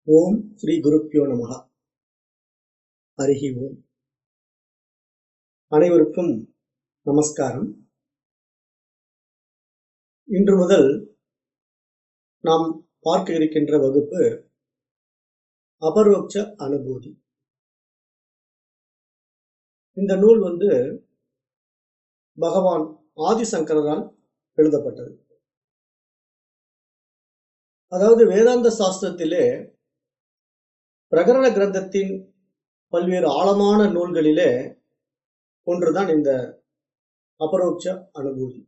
ஓம் ஸ்ரீ குருப்பியோ நமகா ஹரிஹி ஓம் அனைவருக்கும் நமஸ்காரம் இன்று முதல் நாம் பார்க்க இருக்கின்ற வகுப்பு அபரோக்ஷ அனுபூதி இந்த நூல் வந்து பகவான் ஆதிசங்கரால் எழுதப்பட்டது அதாவது வேதாந்த சாஸ்திரத்திலே பிரகரண கிரந்தத்தின் பல்வேறு ஆழமான நூல்களிலே ஒன்றுதான் இந்த அபரோக்ஷ அனுபூதி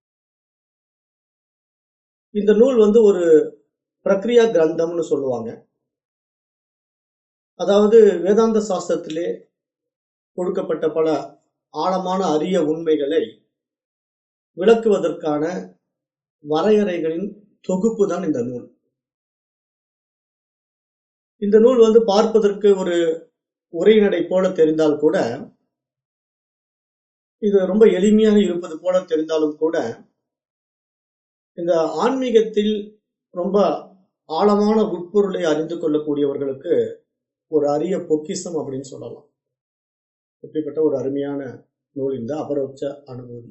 இந்த நூல் வந்து ஒரு பிரக்ரியா கிரந்தம்னு சொல்லுவாங்க அதாவது வேதாந்த சாஸ்திரத்திலே கொடுக்கப்பட்ட பல ஆழமான அரிய உண்மைகளை விளக்குவதற்கான வரையறைகளின் தொகுப்பு தான் இந்த நூல் இந்த நூல் வந்து பார்ப்பதற்கு ஒரு உரைநடை போல தெரிந்தால் கூட இது ரொம்ப எளிமையாக இருப்பது போல தெரிந்தாலும் கூட இந்த ஆன்மீகத்தில் ரொம்ப ஆழமான உட்பொருளை அறிந்து கொள்ளக்கூடியவர்களுக்கு ஒரு அரிய பொக்கிசம் அப்படின்னு சொல்லலாம் எப்படிப்பட்ட ஒரு அருமையான நூல் இந்த அபரோட்ச அனுபூதி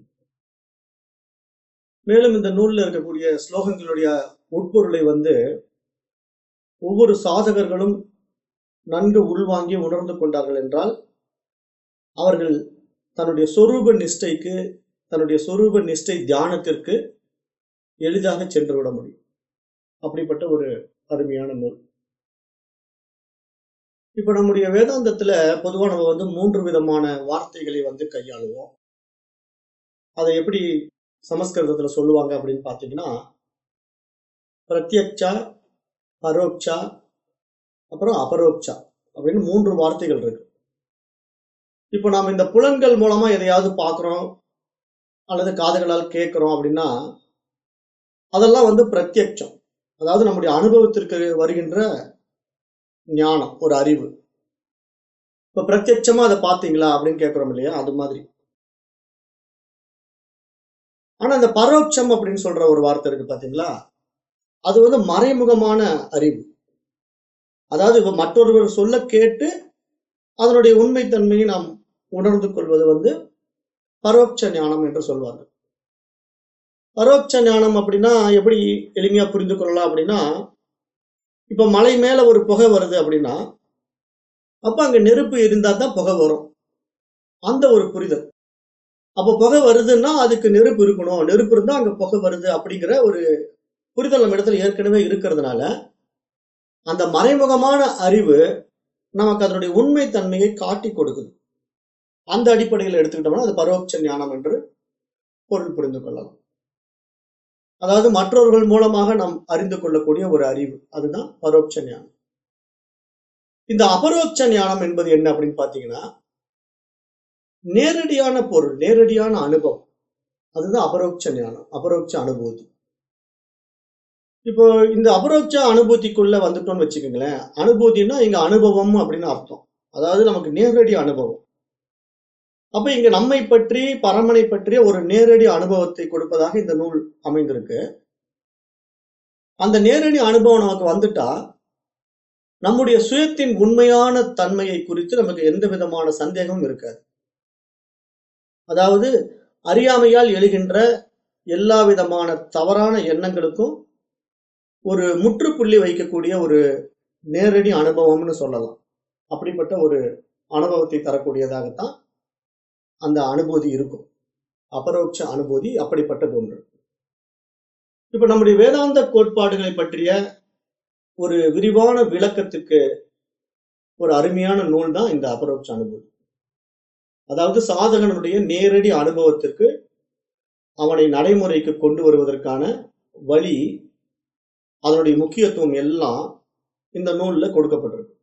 மேலும் இந்த நூலில் இருக்கக்கூடிய ஸ்லோகங்களுடைய உட்பொருளை வந்து ஒவ்வொரு சாதகர்களும் நன்கு உள்வாங்கி உணர்ந்து கொண்டார்கள் என்றால் அவர்கள் தன்னுடைய சொரூப நிஷ்டைக்கு தன்னுடைய சொரூப நிஷ்டை தியானத்திற்கு எளிதாக சென்று விட முடியும் அப்படிப்பட்ட ஒரு அருமையான நூல் இப்ப நம்முடைய வேதாந்தத்துல பொதுவா நம்ம வந்து மூன்று விதமான வார்த்தைகளை வந்து கையாளுவோம் அதை எப்படி சமஸ்கிருதத்துல சொல்லுவாங்க அப்படின்னு பாத்தீங்கன்னா பிரத்யக்ஷா பரோக்ஷா அப்புறம் அபரோக்ஷா அப்படின்னு மூன்று வார்த்தைகள் இருக்கு இப்போ நாம் இந்த புலன்கள் மூலமா எதையாவது பார்க்குறோம் அல்லது காதுகளால் கேட்குறோம் அப்படின்னா அதெல்லாம் வந்து பிரத்யக்ஷம் அதாவது நம்முடைய அனுபவத்திற்கு வருகின்ற ஞானம் ஒரு அறிவு இப்போ பிரத்யட்சமா அதை பார்த்தீங்களா அப்படின்னு கேட்குறோம் இல்லையா அது மாதிரி ஆனா இந்த பரோட்சம் அப்படின்னு சொல்ற ஒரு வார்த்தை இருக்கு பாத்தீங்களா அது வந்து மறைமுகமான அறிவு அதாவது இப்ப மற்றொருவர் சொல்ல கேட்டு அதனுடைய உண்மைத்தன்மையை நாம் உணர்ந்து கொள்வது வந்து பரோட்ச ஞானம் என்று சொல்வார்கள் பரோட்ச ஞானம் அப்படின்னா எப்படி எளிமையா புரிந்து கொள்ளலாம் அப்படின்னா இப்ப மலை மேல ஒரு புகை வருது அப்படின்னா அப்ப அங்க நெருப்பு இருந்தா தான் புகை வரும் அந்த ஒரு புரிதல் அப்ப புகை வருதுன்னா அதுக்கு நெருப்பு இருக்கணும் நெருப்பு இருந்தா அங்க புகை வருது அப்படிங்கிற ஒரு புரிதல் நம்ம இடத்துல ஏற்கனவே இருக்கிறதுனால அந்த மறைமுகமான அறிவு நமக்கு அதனுடைய உண்மை தன்மையை காட்டி கொடுக்குது அந்த அடிப்படையில் எடுத்துக்கிட்டோம்னா அது பரோட்ச ஞானம் என்று பொருள் புரிந்து கொள்ளலாம் அதாவது மற்றவர்கள் மூலமாக நாம் அறிந்து கொள்ளக்கூடிய ஒரு அறிவு அதுதான் பரோட்ச ஞானம் இந்த அபரோட்ச ஞானம் என்பது என்ன அப்படின்னு பாத்தீங்கன்னா நேரடியான பொருள் நேரடியான அனுபவம் அதுதான் அபரோட்ச ஞானம் அபரோட்ச அனுபூதி இப்போ இந்த அபரோட்ச அனுபூதிக்குள்ள வந்துட்டோம்னு வச்சுக்கோங்களேன் அனுபூதினா இங்க அனுபவம் அப்படின்னு அர்த்தம் அதாவது நமக்கு நேரடி அனுபவம் அப்ப இங்க நம்மை பற்றி பரமனை பற்றிய ஒரு நேரடி அனுபவத்தை கொடுப்பதாக இந்த நூல் அமைந்திருக்கு அந்த நேரடி அனுபவம் நமக்கு வந்துட்டா நம்முடைய சுயத்தின் உண்மையான தன்மையை குறித்து நமக்கு எந்த விதமான சந்தேகமும் இருக்காது அதாவது அறியாமையால் எழுகின்ற எல்லா விதமான தவறான எண்ணங்களுக்கும் ஒரு முற்றுப்புள்ளி வைக்கக்கூடிய ஒரு நேரடி அனுபவம்னு சொல்லலாம் அப்படிப்பட்ட ஒரு அனுபவத்தை தரக்கூடியதாகத்தான் அந்த அனுபூதி இருக்கும் அபரோட்ச அனுபூதி அப்படிப்பட்டது ஒன்று இப்ப நம்முடைய வேதாந்த கோட்பாடுகளை பற்றிய ஒரு விரிவான விளக்கத்துக்கு ஒரு அருமையான நூல் தான் இந்த அபரோட்ச அனுபூதி அதாவது சாதகனுடைய நேரடி அனுபவத்திற்கு அவனை நடைமுறைக்கு கொண்டு வருவதற்கான வழி அதனுடைய முக்கியத்துவம் எல்லாம் இந்த நூல்ல கொடுக்கப்பட்டிருக்கு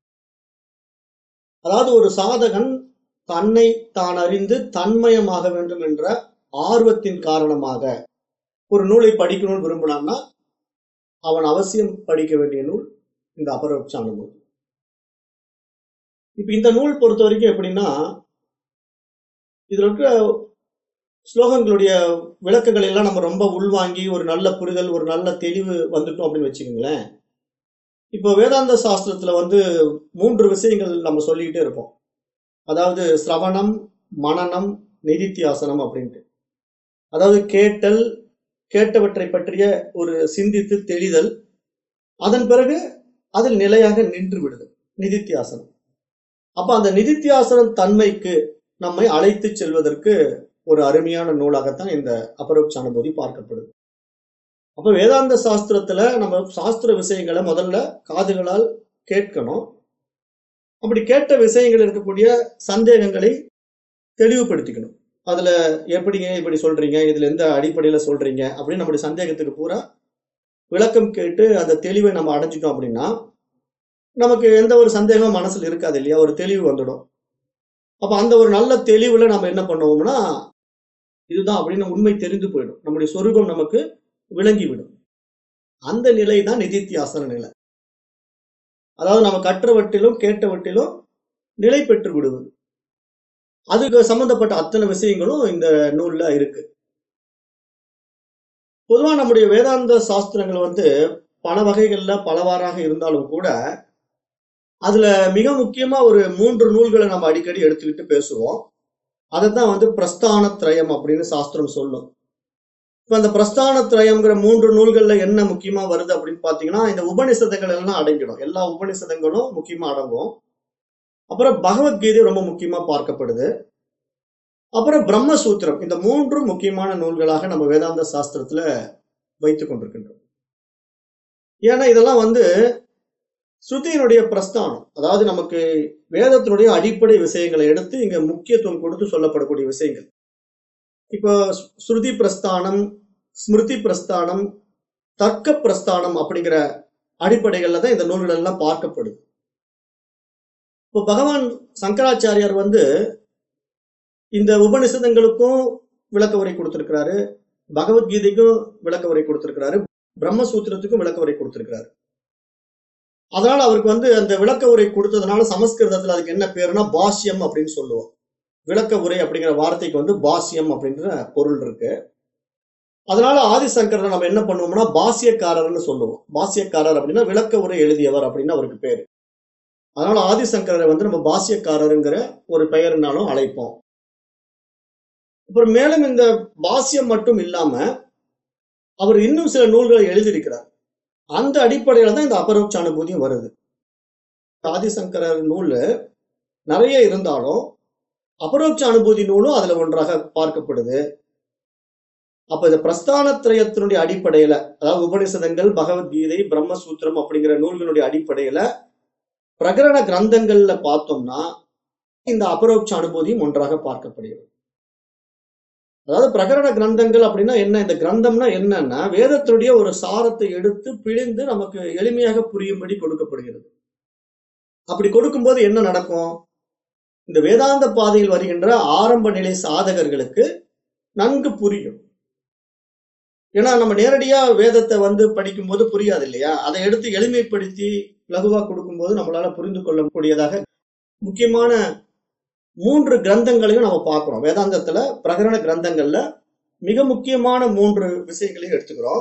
அதாவது ஒரு சாதகன் தன்னை தான் அறிந்து தன்மயமாக வேண்டும் என்ற ஆர்வத்தின் காரணமாக ஒரு நூலை படிக்கணும்னு விரும்பினான்னா அவன் அவசியம் படிக்க வேண்டிய நூல் இந்த அபரோட்ச அனுபவம் இப்ப இந்த நூல் பொறுத்த வரைக்கும் எப்படின்னா இதுல இருக்கிற ஸ்லோகங்களுடைய விளக்கங்கள் எல்லாம் நம்ம ரொம்ப உள்வாங்கி ஒரு நல்ல புரிதல் ஒரு நல்ல தெளிவு வந்துட்டோம் அப்படின்னு வச்சுக்கோங்களேன் இப்போ வேதாந்த சாஸ்திரத்துல வந்து மூன்று விஷயங்கள் நம்ம சொல்லிக்கிட்டே இருப்போம் அதாவது சிரவணம் மனனம் நிதித்தியாசனம் அப்படின்ட்டு அதாவது கேட்டல் கேட்டவற்றை பற்றிய ஒரு சிந்தித்து தெளிதல் அதன் பிறகு அதில் நிலையாக நின்று விடுதல் நிதித்தியாசனம் அப்ப அந்த நிதித்தியாசனம் தன்மைக்கு நம்மை அழைத்து செல்வதற்கு ஒரு அருமையான நூலாகத்தான் இந்த அபரோக்ஷ அனுபூதி பார்க்கப்படுது அப்ப வேதாந்த சாஸ்திரத்துல நம்ம சாஸ்திர விஷயங்களை முதல்ல காதுகளால் கேட்கணும் அப்படி கேட்ட விஷயங்கள் இருக்கக்கூடிய சந்தேகங்களை தெளிவுபடுத்திக்கணும் அதுல எப்படிங்க இப்படி சொல்றீங்க இதுல எந்த அடிப்படையில சொல்றீங்க அப்படின்னு நம்முடைய சந்தேகத்துக்கு பூரா விளக்கம் கேட்டு அந்த தெளிவை நம்ம அடைஞ்சிட்டோம் அப்படின்னா நமக்கு எந்த ஒரு சந்தேகமும் மனசுல இருக்காது இல்லையா ஒரு தெளிவு வந்துடும் அப்ப அந்த ஒரு நல்ல தெளிவுல நம்ம என்ன பண்ணுவோம்னா இதுதான் அப்படின்னு உண்மை தெரிந்து போயிடும் நம்முடைய சொரூபம் நமக்கு விளங்கிவிடும் அந்த நிலை தான் நிதித்தியாசன நிலை அதாவது நம்ம கற்றவற்றிலும் கேட்டவற்றிலும் நிலை பெற்று விடுவது அதுக்கு சம்பந்தப்பட்ட அத்தனை விஷயங்களும் இந்த நூல்ல இருக்கு பொதுவா நம்முடைய வேதாந்த சாஸ்திரங்கள் வந்து பல வகைகள்ல பலவாறாக இருந்தாலும் கூட அதுல மிக முக்கியமா ஒரு மூன்று நூல்களை நம்ம அடிக்கடி எடுத்துக்கிட்டு பேசுவோம் அதைத்தான் வந்து பிரஸ்தான திரயம் அப்படின்னு சாஸ்திரம் சொல்லும் இப்ப அந்த பிரஸ்தான திரயம்ங்கிற மூன்று நூல்கள்ல என்ன முக்கியமா வருது அப்படின்னு பாத்தீங்கன்னா இந்த உபனிஷதங்கள் எல்லாம் அடங்கிடும் எல்லா உபனிஷதங்களும் முக்கியமா அடங்கும் அப்புறம் பகவத்கீதை ரொம்ப முக்கியமா பார்க்கப்படுது அப்புறம் பிரம்மசூத்திரம் இந்த மூன்றும் முக்கியமான நூல்களாக நம்ம வேதாந்த சாஸ்திரத்துல வைத்துக் கொண்டிருக்கின்றோம் ஏன்னா இதெல்லாம் வந்து ஸ்ருதியினுடைய பிரஸ்தானம் அதாவது நமக்கு வேதத்தினுடைய அடிப்படை விஷயங்களை எடுத்து இங்க முக்கியத்துவம் கொடுத்து சொல்லப்படக்கூடிய விஷயங்கள் இப்போ ஸ்ருதி பிரஸ்தானம் ஸ்மிருதி பிரஸ்தானம் தர்க்க பிரஸ்தானம் அப்படிங்கிற அடிப்படைகள்ல தான் இந்த நூல்கள் எல்லாம் பார்க்கப்படுது இப்போ பகவான் சங்கராச்சாரியார் வந்து இந்த உபனிஷதங்களுக்கும் விளக்க உரை கொடுத்திருக்கிறாரு பகவத்கீதைக்கும் விளக்க உரை கொடுத்திருக்கிறாரு பிரம்மசூத்திரத்துக்கும் விளக்க உரை கொடுத்திருக்கிறாரு அதனால அவருக்கு வந்து அந்த விளக்க உரை கொடுத்ததுனால சமஸ்கிருதத்துல அதுக்கு என்ன பேருனா பாஷ்யம் அப்படின்னு சொல்லுவோம் விளக்க உரை அப்படிங்கிற வார்த்தைக்கு வந்து பாஷ்யம் அப்படின்ற பொருள் இருக்கு அதனால ஆதிசங்கரனை நம்ம என்ன பண்ணுவோம்னா பாசியக்காரர்னு சொல்லுவோம் பாசியக்காரர் அப்படின்னா விளக்க உரை எழுதியவர் அப்படின்னு அவருக்கு பேரு அதனால ஆதிசங்கரரை வந்து நம்ம பாசியக்காரருங்கிற ஒரு பெயர்னாலும் அழைப்போம் அப்புறம் மேலும் இந்த பாசியம் மட்டும் இல்லாம அவர் இன்னும் சில நூல்களை எழுதியிருக்கிறார் அந்த அடிப்படையில தான் இந்த அபரோட்ச அனுபூதியும் வருது ஆதிசங்கரர் நூல் நிறைய இருந்தாலும் அபரோட்ச அனுபூதி நூலும் அதுல ஒன்றாக பார்க்கப்படுது அப்ப இந்த பிரஸ்தானத்திரயத்தினுடைய அடிப்படையில அதாவது உபனிஷதங்கள் பகவத்கீதை பிரம்மசூத்திரம் அப்படிங்கிற நூல்களுடைய அடிப்படையில பிரகரண கிரந்தங்கள்ல பார்த்தோம்னா இந்த அபரோட்ச அனுபூதியும் ஒன்றாக பார்க்கப்படுகிறது அதாவது பிரகரண கிரந்தங்கள் அப்படின்னா என்ன இந்த கிரந்தம்னா என்னன்னா வேதத்தினுடைய ஒரு சாரத்தை எடுத்து பிழிந்து நமக்கு எளிமையாக புரியும்படி கொடுக்கப்படுகிறது அப்படி கொடுக்கும்போது என்ன நடக்கும் இந்த வேதாந்த பாதையில் வருகின்ற ஆரம்ப நிலை சாதகர்களுக்கு நன்கு புரியும் ஏன்னா நம்ம நேரடியா வேதத்தை வந்து படிக்கும்போது புரியாது இல்லையா அதை எடுத்து எளிமைப்படுத்தி லகுவா கொடுக்கும்போது நம்மளால புரிந்து கொள்ளக்கூடியதாக முக்கியமான மூன்று கிரந்தங்களையும் நம்ம பார்க்கிறோம் வேதாந்தத்துல பிரகரண கிரந்தங்கள்ல மிக முக்கியமான மூன்று விஷயங்களையும் எடுத்துக்கிறோம்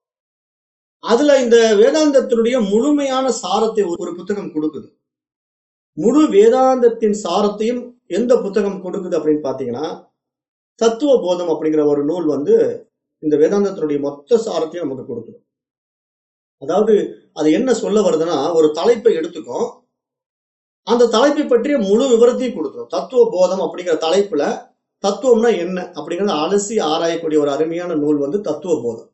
அதுல இந்த வேதாந்தத்தினுடைய முழுமையான சாரத்தை ஒரு புத்தகம் கொடுக்குது முழு வேதாந்தத்தின் சாரத்தையும் எந்த புத்தகம் கொடுக்குது அப்படின்னு பாத்தீங்கன்னா தத்துவ போதம் அப்படிங்கிற ஒரு நூல் வந்து இந்த வேதாந்தத்தினுடைய மொத்த சாரத்தையும் நமக்கு கொடுக்குது அதாவது அது என்ன சொல்ல வருதுன்னா ஒரு தலைப்பை எடுத்துக்கும் அந்த தலைப்பை பற்றிய முழு விவரத்தையும் கொடுத்துரும் தத்துவ போதம் அப்படிங்கிற தலைப்புல தத்துவம்னா என்ன அப்படிங்கறத அலசி ஆராயக்கூடிய ஒரு அருமையான நூல் வந்து தத்துவ போதம்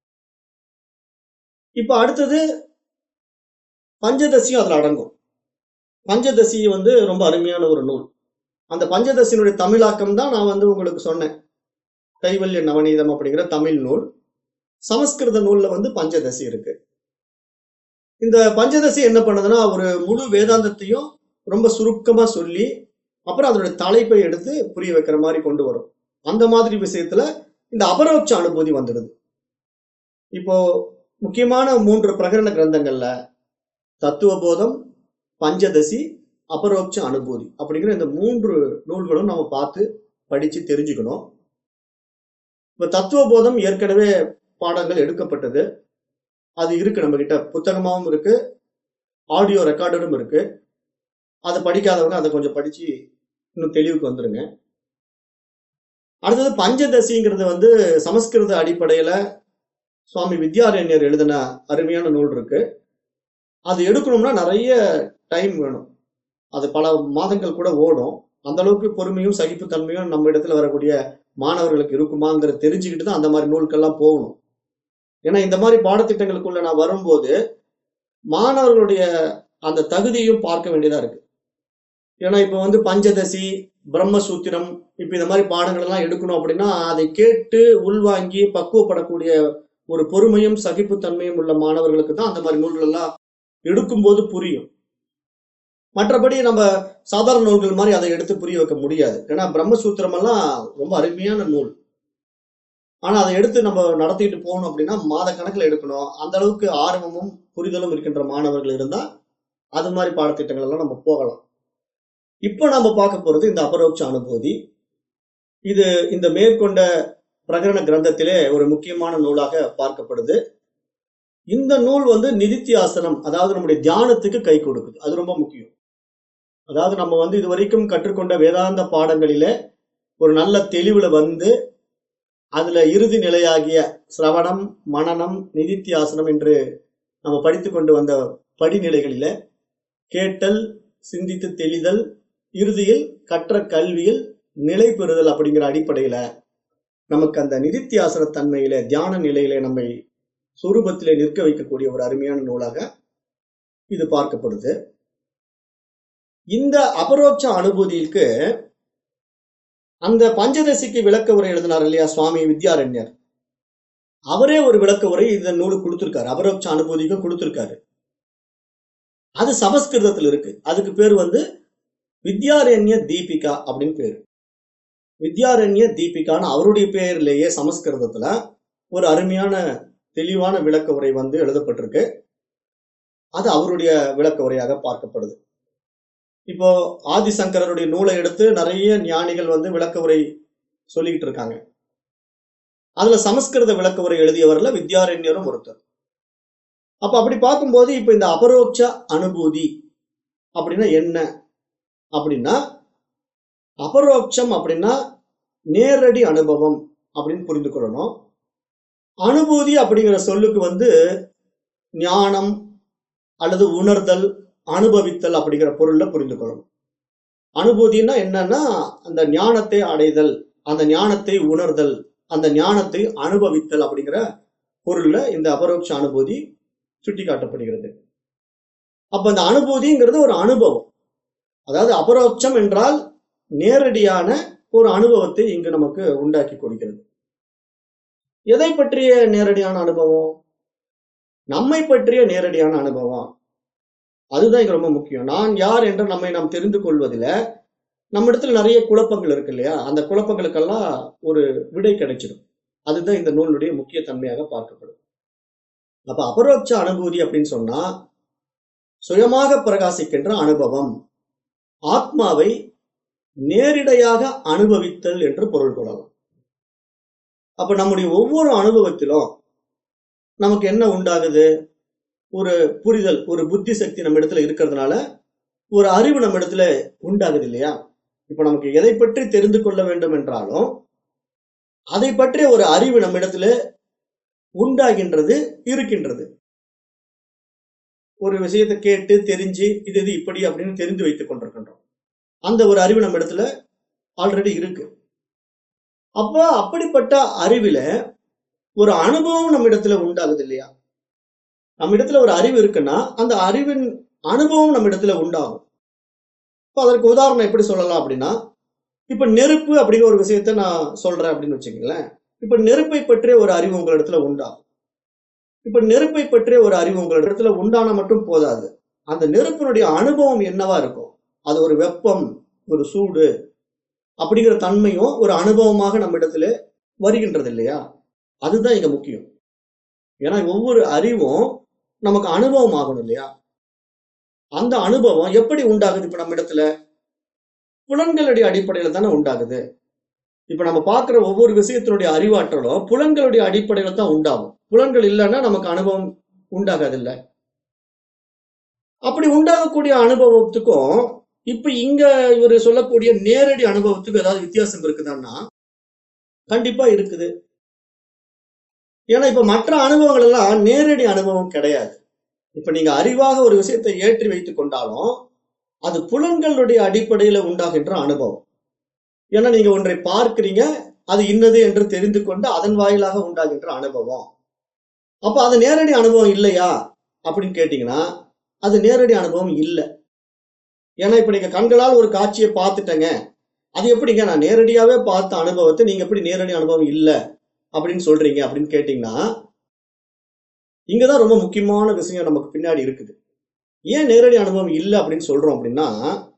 இப்ப அடுத்தது பஞ்சதசியும் அதுல அடங்கும் பஞ்சதசி வந்து ரொம்ப அருமையான ஒரு நூல் அந்த பஞ்சதசியினுடைய தமிழாக்கம் தான் நான் வந்து உங்களுக்கு சொன்னேன் கைவல்ய நவநீதம் அப்படிங்கிற தமிழ் நூல் சமஸ்கிருத நூல்ல வந்து பஞ்சதசி இருக்கு இந்த பஞ்சதசி என்ன பண்ணுதுன்னா ஒரு முழு வேதாந்தத்தையும் ரொம்ப சுருக்கமா சொல்லி அப்புறம் அதனுடைய தலைப்பை எடுத்து புரிய வைக்கிற மாதிரி கொண்டு வரும் அந்த மாதிரி விஷயத்துல இந்த அபரோட்ச அனுபூதி வந்துடுது இப்போ முக்கியமான மூன்று பிரகரண கிரந்தங்கள்ல தத்துவ போதம் பஞ்சதசி அபரோட்ச அனுபூதி அப்படிங்கிற இந்த மூன்று நூல்களும் நம்ம பார்த்து படிச்சு தெரிஞ்சுக்கணும் இப்ப தத்துவ போதம் ஏற்கனவே பாடங்கள் எடுக்கப்பட்டது அது இருக்கு நம்ம கிட்ட புத்தகமாவும் இருக்கு ஆடியோ ரெக்கார்டரும் இருக்கு அதை படிக்காதவங்க அதை கொஞ்சம் படிச்சு இன்னும் தெளிவுக்கு வந்துருங்க அடுத்தது பஞ்சதசிங்கிறது வந்து சமஸ்கிருத அடிப்படையில சுவாமி வித்யாரண்யர் எழுதின அருமையான நூல் இருக்கு அது எடுக்கணும்னா நிறைய டைம் வேணும் அது பல மாதங்கள் கூட ஓடும் அந்த அளவுக்கு பொறுமையும் சகிப்புத்தன்மையும் நம்ம இடத்துல வரக்கூடிய மாணவர்களுக்கு இருக்குமாங்கிறத தெரிஞ்சுக்கிட்டு தான் அந்த மாதிரி நூல்கள்லாம் போகணும் ஏன்னா இந்த மாதிரி பாடத்திட்டங்களுக்குள்ள நான் வரும்போது மாணவர்களுடைய அந்த தகுதியும் பார்க்க வேண்டியதா இருக்கு ஏன்னா இப்போ வந்து பஞ்சதசி பிரம்மசூத்திரம் இப்போ இந்த மாதிரி பாடங்கள் எல்லாம் எடுக்கணும் அப்படின்னா அதை கேட்டு உள்வாங்கி பக்குவப்படக்கூடிய ஒரு பொறுமையும் சகிப்புத்தன்மையும் உள்ள மாணவர்களுக்கு தான் அந்த மாதிரி நூல்கள் எல்லாம் எடுக்கும்போது புரியும் மற்றபடி நம்ம சாதாரண நூல்கள் மாதிரி அதை எடுத்து புரிய வைக்க முடியாது ஏன்னா பிரம்மசூத்திரம் எல்லாம் ரொம்ப அருமையான நூல் ஆனா அதை எடுத்து நம்ம நடத்திட்டு போகணும் அப்படின்னா மாத கணக்குல எடுக்கணும் அந்த அளவுக்கு ஆர்வமும் புரிதலும் இருக்கின்ற மாணவர்கள் இருந்தா அது மாதிரி பாடத்திட்டங்கள் எல்லாம் நம்ம போகலாம் இப்போ நம்ம பார்க்க போறது இந்த அபரோட்ச அனுபூதி இது இந்த மேற்கொண்ட பிரகரண கிரந்தத்திலே ஒரு முக்கியமான நூலாக பார்க்கப்படுது இந்த நூல் வந்து நிதித்தியாசனம் அதாவது நம்முடைய தியானத்துக்கு கை கொடுக்குது அது ரொம்ப முக்கியம் அதாவது நம்ம வந்து இது வரைக்கும் கற்றுக்கொண்ட வேதாந்த பாடங்களிலே ஒரு நல்ல தெளிவுல வந்து அதுல இறுதி நிலையாகிய சிரவணம் மனனம் நிதித்தியாசனம் என்று நம்ம படித்து கொண்டு வந்த படிநிலைகளில கேட்டல் சிந்தித்து தெளிதல் இறுதியில் கற்ற கல்வியில் நிலை பெறுதல் அப்படிங்கிற அடிப்படையில நமக்கு அந்த நிதித்தியாசன தன்மையில தியான நிலையில நம்மை சுரூபத்திலே நிற்க வைக்கக்கூடிய ஒரு அருமையான நூலாக இது பார்க்கப்படுது இந்த அபரோட்ச அனுபூதிக்கு அந்த பஞ்சதசிக்கு விளக்க உரை எழுதினார் இல்லையா சுவாமி வித்யாரண்யர் அவரே ஒரு விளக்க உரை இந்த நூலு கொடுத்திருக்காரு அபரோட்ச அனுபூதிக்கும் கொடுத்திருக்காரு அது சமஸ்கிருதத்தில் இருக்கு அதுக்கு பேர் வந்து வித்யாரண்ய தீபிகா அப்படின்னு பேரு வித்யாரண்ய தீபிகான்னு அவருடைய பெயர்லேயே சமஸ்கிருதத்துல ஒரு அருமையான தெளிவான விளக்க உரை வந்து எழுதப்பட்டிருக்கு அது அவருடைய விளக்க உரையாக பார்க்கப்படுது இப்போ ஆதிசங்கரருடைய நூலை எடுத்து நிறைய ஞானிகள் வந்து விளக்க உரை சொல்லிக்கிட்டு இருக்காங்க அதுல சமஸ்கிருத விளக்க உரை எழுதியவர்ல வித்யாரண்யரும் ஒருத்தர் அப்ப அப்படி பார்க்கும்போது இப்ப இந்த அபரோட்ச அனுபூதி அப்படின்னா என்ன அப்படின்னா அபரோட்சம் அப்படின்னா நேரடி அனுபவம் அப்படின்னு புரிந்து கொள்ளணும் அனுபூதி அப்படிங்கிற சொல்லுக்கு வந்து ஞானம் அல்லது உணர்தல் அனுபவித்தல் அப்படிங்கிற பொருள்ல புரிந்து கொள்ளணும் அனுபூதினா என்னன்னா அந்த ஞானத்தை அடைதல் அந்த ஞானத்தை உணர்தல் அந்த ஞானத்தை அனுபவித்தல் அப்படிங்கிற பொருள்ல இந்த அபரோட்ச அனுபூதி சுட்டி காட்டப்படுகிறது அப்ப அந்த அனுபூதிங்கிறது ஒரு அனுபவம் அதாவது அபரோட்சம் என்றால் நேரடியான ஒரு அனுபவத்தை இங்கு நமக்கு உண்டாக்கி கொடுக்கிறது எதை பற்றிய நேரடியான அனுபவம் நம்மை பற்றிய நேரடியான அனுபவம் அதுதான் இங்க ரொம்ப முக்கியம் நான் யார் என்று நம்மை நாம் தெரிந்து கொள்வதில் நம்ம இடத்துல நிறைய குழப்பங்கள் இருக்கு இல்லையா அந்த குழப்பங்களுக்கெல்லாம் ஒரு விடை கிடைச்சிடும் அதுதான் இந்த நூலுடைய முக்கிய தன்மையாக பார்க்கப்படும் அப்ப அபரோட்ச அனுபூதி அப்படின்னு சொன்னா சுயமாக பிரகாசிக்கின்ற அனுபவம் ஆத்மாவை நேரிடையாக அனுபவித்தல் என்று பொருள் கொள்ளலாம் அப்ப நம்முடைய ஒவ்வொரு அனுபவத்திலும் நமக்கு என்ன உண்டாகுது ஒரு புரிதல் ஒரு புத்தி சக்தி நம்ம இடத்துல இருக்கிறதுனால ஒரு அறிவு நம்ம இடத்துல உண்டாகுது இல்லையா இப்ப நமக்கு எதை பற்றி தெரிந்து கொள்ள வேண்டும் என்றாலும் அதை பற்றிய ஒரு அறிவு நம்ம இடத்துல உண்டாகின்றது இருக்கின்றது ஒரு விஷயத்தை கேட்டு தெரிஞ்சு இது இது இப்படி அப்படின்னு தெரிந்து வைத்துக் கொண்டிருக்கின்றோம் அந்த ஒரு அறிவு நம்ம இடத்துல ஆல்ரெடி இருக்கு அப்ப அப்படிப்பட்ட அறிவில ஒரு அனுபவம் நம்ம இடத்துல உண்டாகுது இல்லையா நம்ம இடத்துல ஒரு அறிவு இருக்குன்னா அந்த அறிவின் அனுபவம் நம்ம இடத்துல உண்டாகும் இப்போ அதற்கு உதாரணம் எப்படி சொல்லலாம் அப்படின்னா இப்ப நெருப்பு அப்படிங்கிற ஒரு விஷயத்த நான் சொல்றேன் அப்படின்னு வச்சுக்கங்களேன் இப்ப நெருப்பை பற்றிய ஒரு அறிவு உங்களிடத்துல உண்டாகும் இப்ப நெருப்பை பற்றிய ஒரு அறிவு உங்களிடத்துல உண்டான மட்டும் போதாது அந்த நெருப்பினுடைய அனுபவம் என்னவா இருக்கும் அது ஒரு வெப்பம் ஒரு சூடு அப்படிங்கிற தன்மையும் ஒரு அனுபவமாக நம்ம இடத்துல வருகின்றது இல்லையா அதுதான் இங்க முக்கியம் ஏன்னா ஒவ்வொரு அறிவும் நமக்கு அனுபவம் ஆகணும் இல்லையா அந்த அனுபவம் எப்படி உண்டாகுது இப்ப நம்ம இடத்துல புலன்களுடைய அடிப்படையில தானே உண்டாகுது இப்ப நம்ம பார்க்கிற ஒவ்வொரு விஷயத்தினுடைய அறிவாற்றலும் புலன்களுடைய அடிப்படையில தான் உண்டாகும் புலன்கள் இல்லைன்னா நமக்கு அனுபவம் உண்டாகாது இல்ல அப்படி உண்டாகக்கூடிய அனுபவத்துக்கும் இப்ப இங்க இவர் சொல்லக்கூடிய நேரடி அனுபவத்துக்கும் ஏதாவது வித்தியாசம் இருக்குதான்னா கண்டிப்பா இருக்குது ஏன்னா இப்ப மற்ற அனுபவங்கள் எல்லாம் நேரடி அனுபவம் கிடையாது இப்ப நீங்க அறிவாக ஒரு விஷயத்தை ஏற்றி வைத்துக் கொண்டாலும் அது புலன்களுடைய அடிப்படையில உண்டாகின்ற அனுபவம் ஏன்னா நீங்க ஒன்றை பார்க்கிறீங்க அது இன்னது என்று தெரிந்து கொண்டு அதன் வாயிலாக உண்டாகின்ற அனுபவம் அப்ப அது நேரடி அனுபவம் இல்லையா அப்படின்னு கேட்டீங்கன்னா அது நேரடி அனுபவம் இல்லை ஏன்னா இப்ப நீங்க கண்களால் ஒரு காட்சியை பார்த்துட்டேங்க அது எப்படிங்க நான் நேரடியாவே பார்த்த அனுபவத்தை நீங்க எப்படி நேரடி அனுபவம் இல்லை அப்படின்னு சொல்றீங்க அப்படின்னு கேட்டீங்கன்னா இங்கதான் ரொம்ப முக்கியமான விஷயம் நமக்கு பின்னாடி இருக்குது ஏன் நேரடி அனுபவம் இல்லை அப்படின்னு சொல்றோம் அப்படின்னா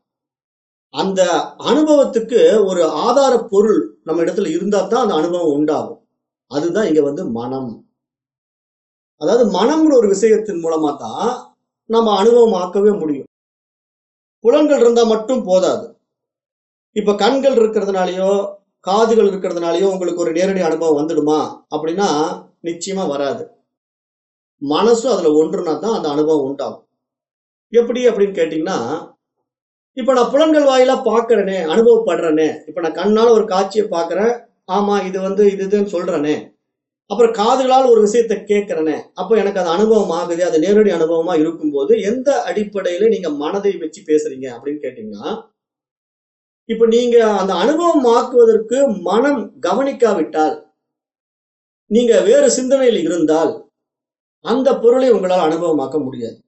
அந்த அனுபவத்துக்கு ஒரு ஆதார பொருள் நம்ம இடத்துல இருந்தா தான் அந்த அனுபவம் உண்டாகும் அதுதான் இங்க வந்து மனம் அதாவது மனம்ங்கிற ஒரு விஷயத்தின் மூலமா தான் நம்ம அனுபவமாக்கவே முடியும் புலன்கள் இருந்தா மட்டும் போதாது இப்ப கண்கள் இருக்கிறதுனாலயோ காதுகள் இருக்கிறதுனாலயோ உங்களுக்கு ஒரு நேரடி அனுபவம் வந்துடுமா அப்படின்னா நிச்சயமா வராது மனசும் அதுல ஒன்றுனா தான் அந்த அனுபவம் உண்டாகும் எப்படி அப்படின்னு கேட்டீங்கன்னா இப்ப நான் புலன்கள் வாயிலா பாக்குறேனே அனுபவப்படுறேனே இப்ப நான் கண்ணால ஒரு காட்சியை பாக்குறேன் ஆமா இது வந்து இது இதுன்னு சொல்றேனே அப்புறம் காதுகளால் ஒரு விஷயத்தை கேட்கிறேனே அப்ப எனக்கு அது அனுபவம் ஆகுது அது நேரடி அனுபவமா இருக்கும்போது எந்த அடிப்படையில நீங்க மனதை வச்சு பேசுறீங்க அப்படின்னு கேட்டீங்கன்னா இப்ப நீங்க அந்த அனுபவம் ஆக்குவதற்கு மனம் கவனிக்காவிட்டால் நீங்க வேறு சிந்தனையில் இருந்தால் அந்த பொருளை உங்களால் அனுபவமாக்க முடியாது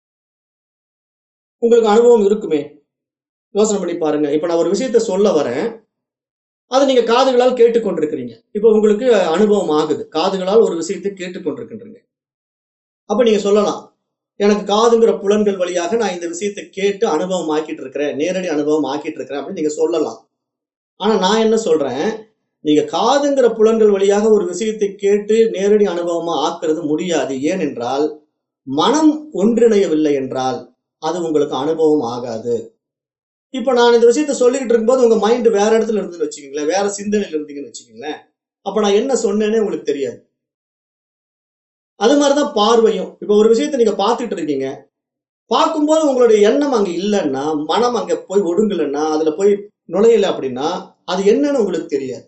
உங்களுக்கு அனுபவம் இருக்குமே யோசனை பண்ணி பாருங்க இப்ப நான் ஒரு விஷயத்த சொல்ல வரேன் அதை நீங்க காதுகளால் கேட்டுக்கொண்டிருக்கிறீங்க இப்ப உங்களுக்கு அனுபவம் ஆகுது காதுகளால் ஒரு விஷயத்தை கேட்டுக்கொண்டிருக்கின்றீங்க அப்ப நீங்க சொல்லலாம் எனக்கு காதுங்கிற புலன்கள் வழியாக நான் இந்த விஷயத்தை கேட்டு அனுபவம் ஆக்கிட்டு இருக்கிறேன் நேரடி அனுபவம் ஆக்கிட்டு இருக்கிறேன் அப்படின்னு நீங்க சொல்லலாம் ஆனா நான் என்ன சொல்றேன் நீங்க காதுங்கிற புலன்கள் வழியாக ஒரு விஷயத்தை கேட்டு நேரடி அனுபவமா ஆக்குறது முடியாது ஏனென்றால் மனம் ஒன்றிணையவில்லை என்றால் அது உங்களுக்கு அனுபவம் ஆகாது இப்ப நான் இந்த விஷயத்த சொல்லிக்கிட்டு இருக்கும்போது உங்க மைண்ட் வேற இடத்துல இருந்து வச்சுக்கீங்களேன் வேற சிந்தனையில இருந்தீங்கன்னு வச்சுக்கீங்களேன் அப்ப நான் என்ன சொன்னேனே உங்களுக்கு தெரியாது அது மாதிரிதான் பார்வையும் இப்ப ஒரு விஷயத்த நீங்க பார்த்துட்டு இருக்கீங்க பார்க்கும்போது உங்களுடைய எண்ணம் அங்க இல்லைன்னா மனம் அங்க போய் ஒடுங்கலைன்னா அதுல போய் நுழையல அப்படின்னா அது என்னன்னு உங்களுக்கு தெரியாது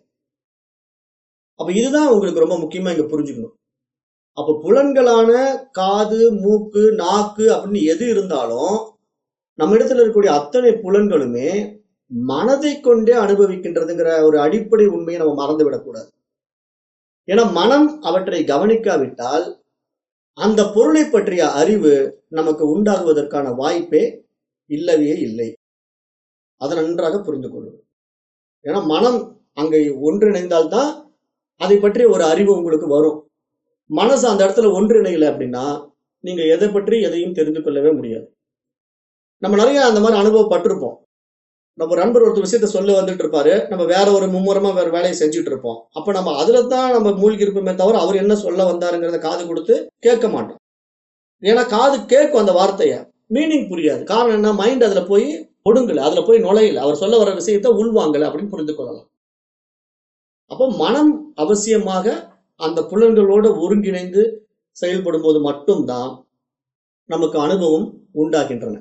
அப்ப இதுதான் உங்களுக்கு ரொம்ப முக்கியமா இங்க புரிஞ்சுக்கணும் அப்ப புலன்களான காது மூக்கு நாக்கு அப்படின்னு எது இருந்தாலும் நம்ம இடத்துல இருக்கக்கூடிய அத்தனை புலன்களுமே மனதை கொண்டே அனுபவிக்கின்றதுங்கிற ஒரு அடிப்படை உண்மையை நம்ம மறந்து விடக்கூடாது ஏன்னா மனம் அவற்றை கவனிக்காவிட்டால் அந்த பொருளை பற்றிய அறிவு நமக்கு உண்டாகுவதற்கான வாய்ப்பே இல்லவே இல்லை அதை நன்றாக புரிந்து கொள்ளும் ஏன்னா மனம் அங்கே ஒன்றிணைந்தால்தான் அதை பற்றிய ஒரு அறிவு உங்களுக்கு வரும் மனசு அந்த இடத்துல ஒன்றிணையல அப்படின்னா நீங்க எதை பற்றி எதையும் தெரிந்து கொள்ளவே முடியாது நம்ம நிறைய அந்த மாதிரி அனுபவப்பட்டிருப்போம் நம்ம ஒரு நண்பர் ஒருத்தர் விஷயத்த சொல்ல வந்துட்டு இருப்பாரு நம்ம வேற ஒரு மும்முரமா வேற வேலையை செஞ்சுட்டு இருப்போம் அப்ப நம்ம அதுல தான் நம்ம மூழ்கி இருப்போமே தவிர அவர் என்ன சொல்ல வந்தாருங்கிறத காது கொடுத்து கேட்க மாட்டோம் ஏன்னா காது கேட்கும் அந்த வார்த்தைய மீனிங் புரியாது காரணம் என்ன மைண்ட் அதுல போய் ஒடுங்கல அதுல போய் நுழையல அவர் சொல்ல வர விஷயத்த உள்வாங்கல அப்படின்னு புரிந்து கொள்ளலாம் அப்போ மனம் அவசியமாக அந்த புலன்களோட ஒருங்கிணைந்து செயல்படும் போது மட்டும்தான் நமக்கு அனுபவம் உண்டாகின்றன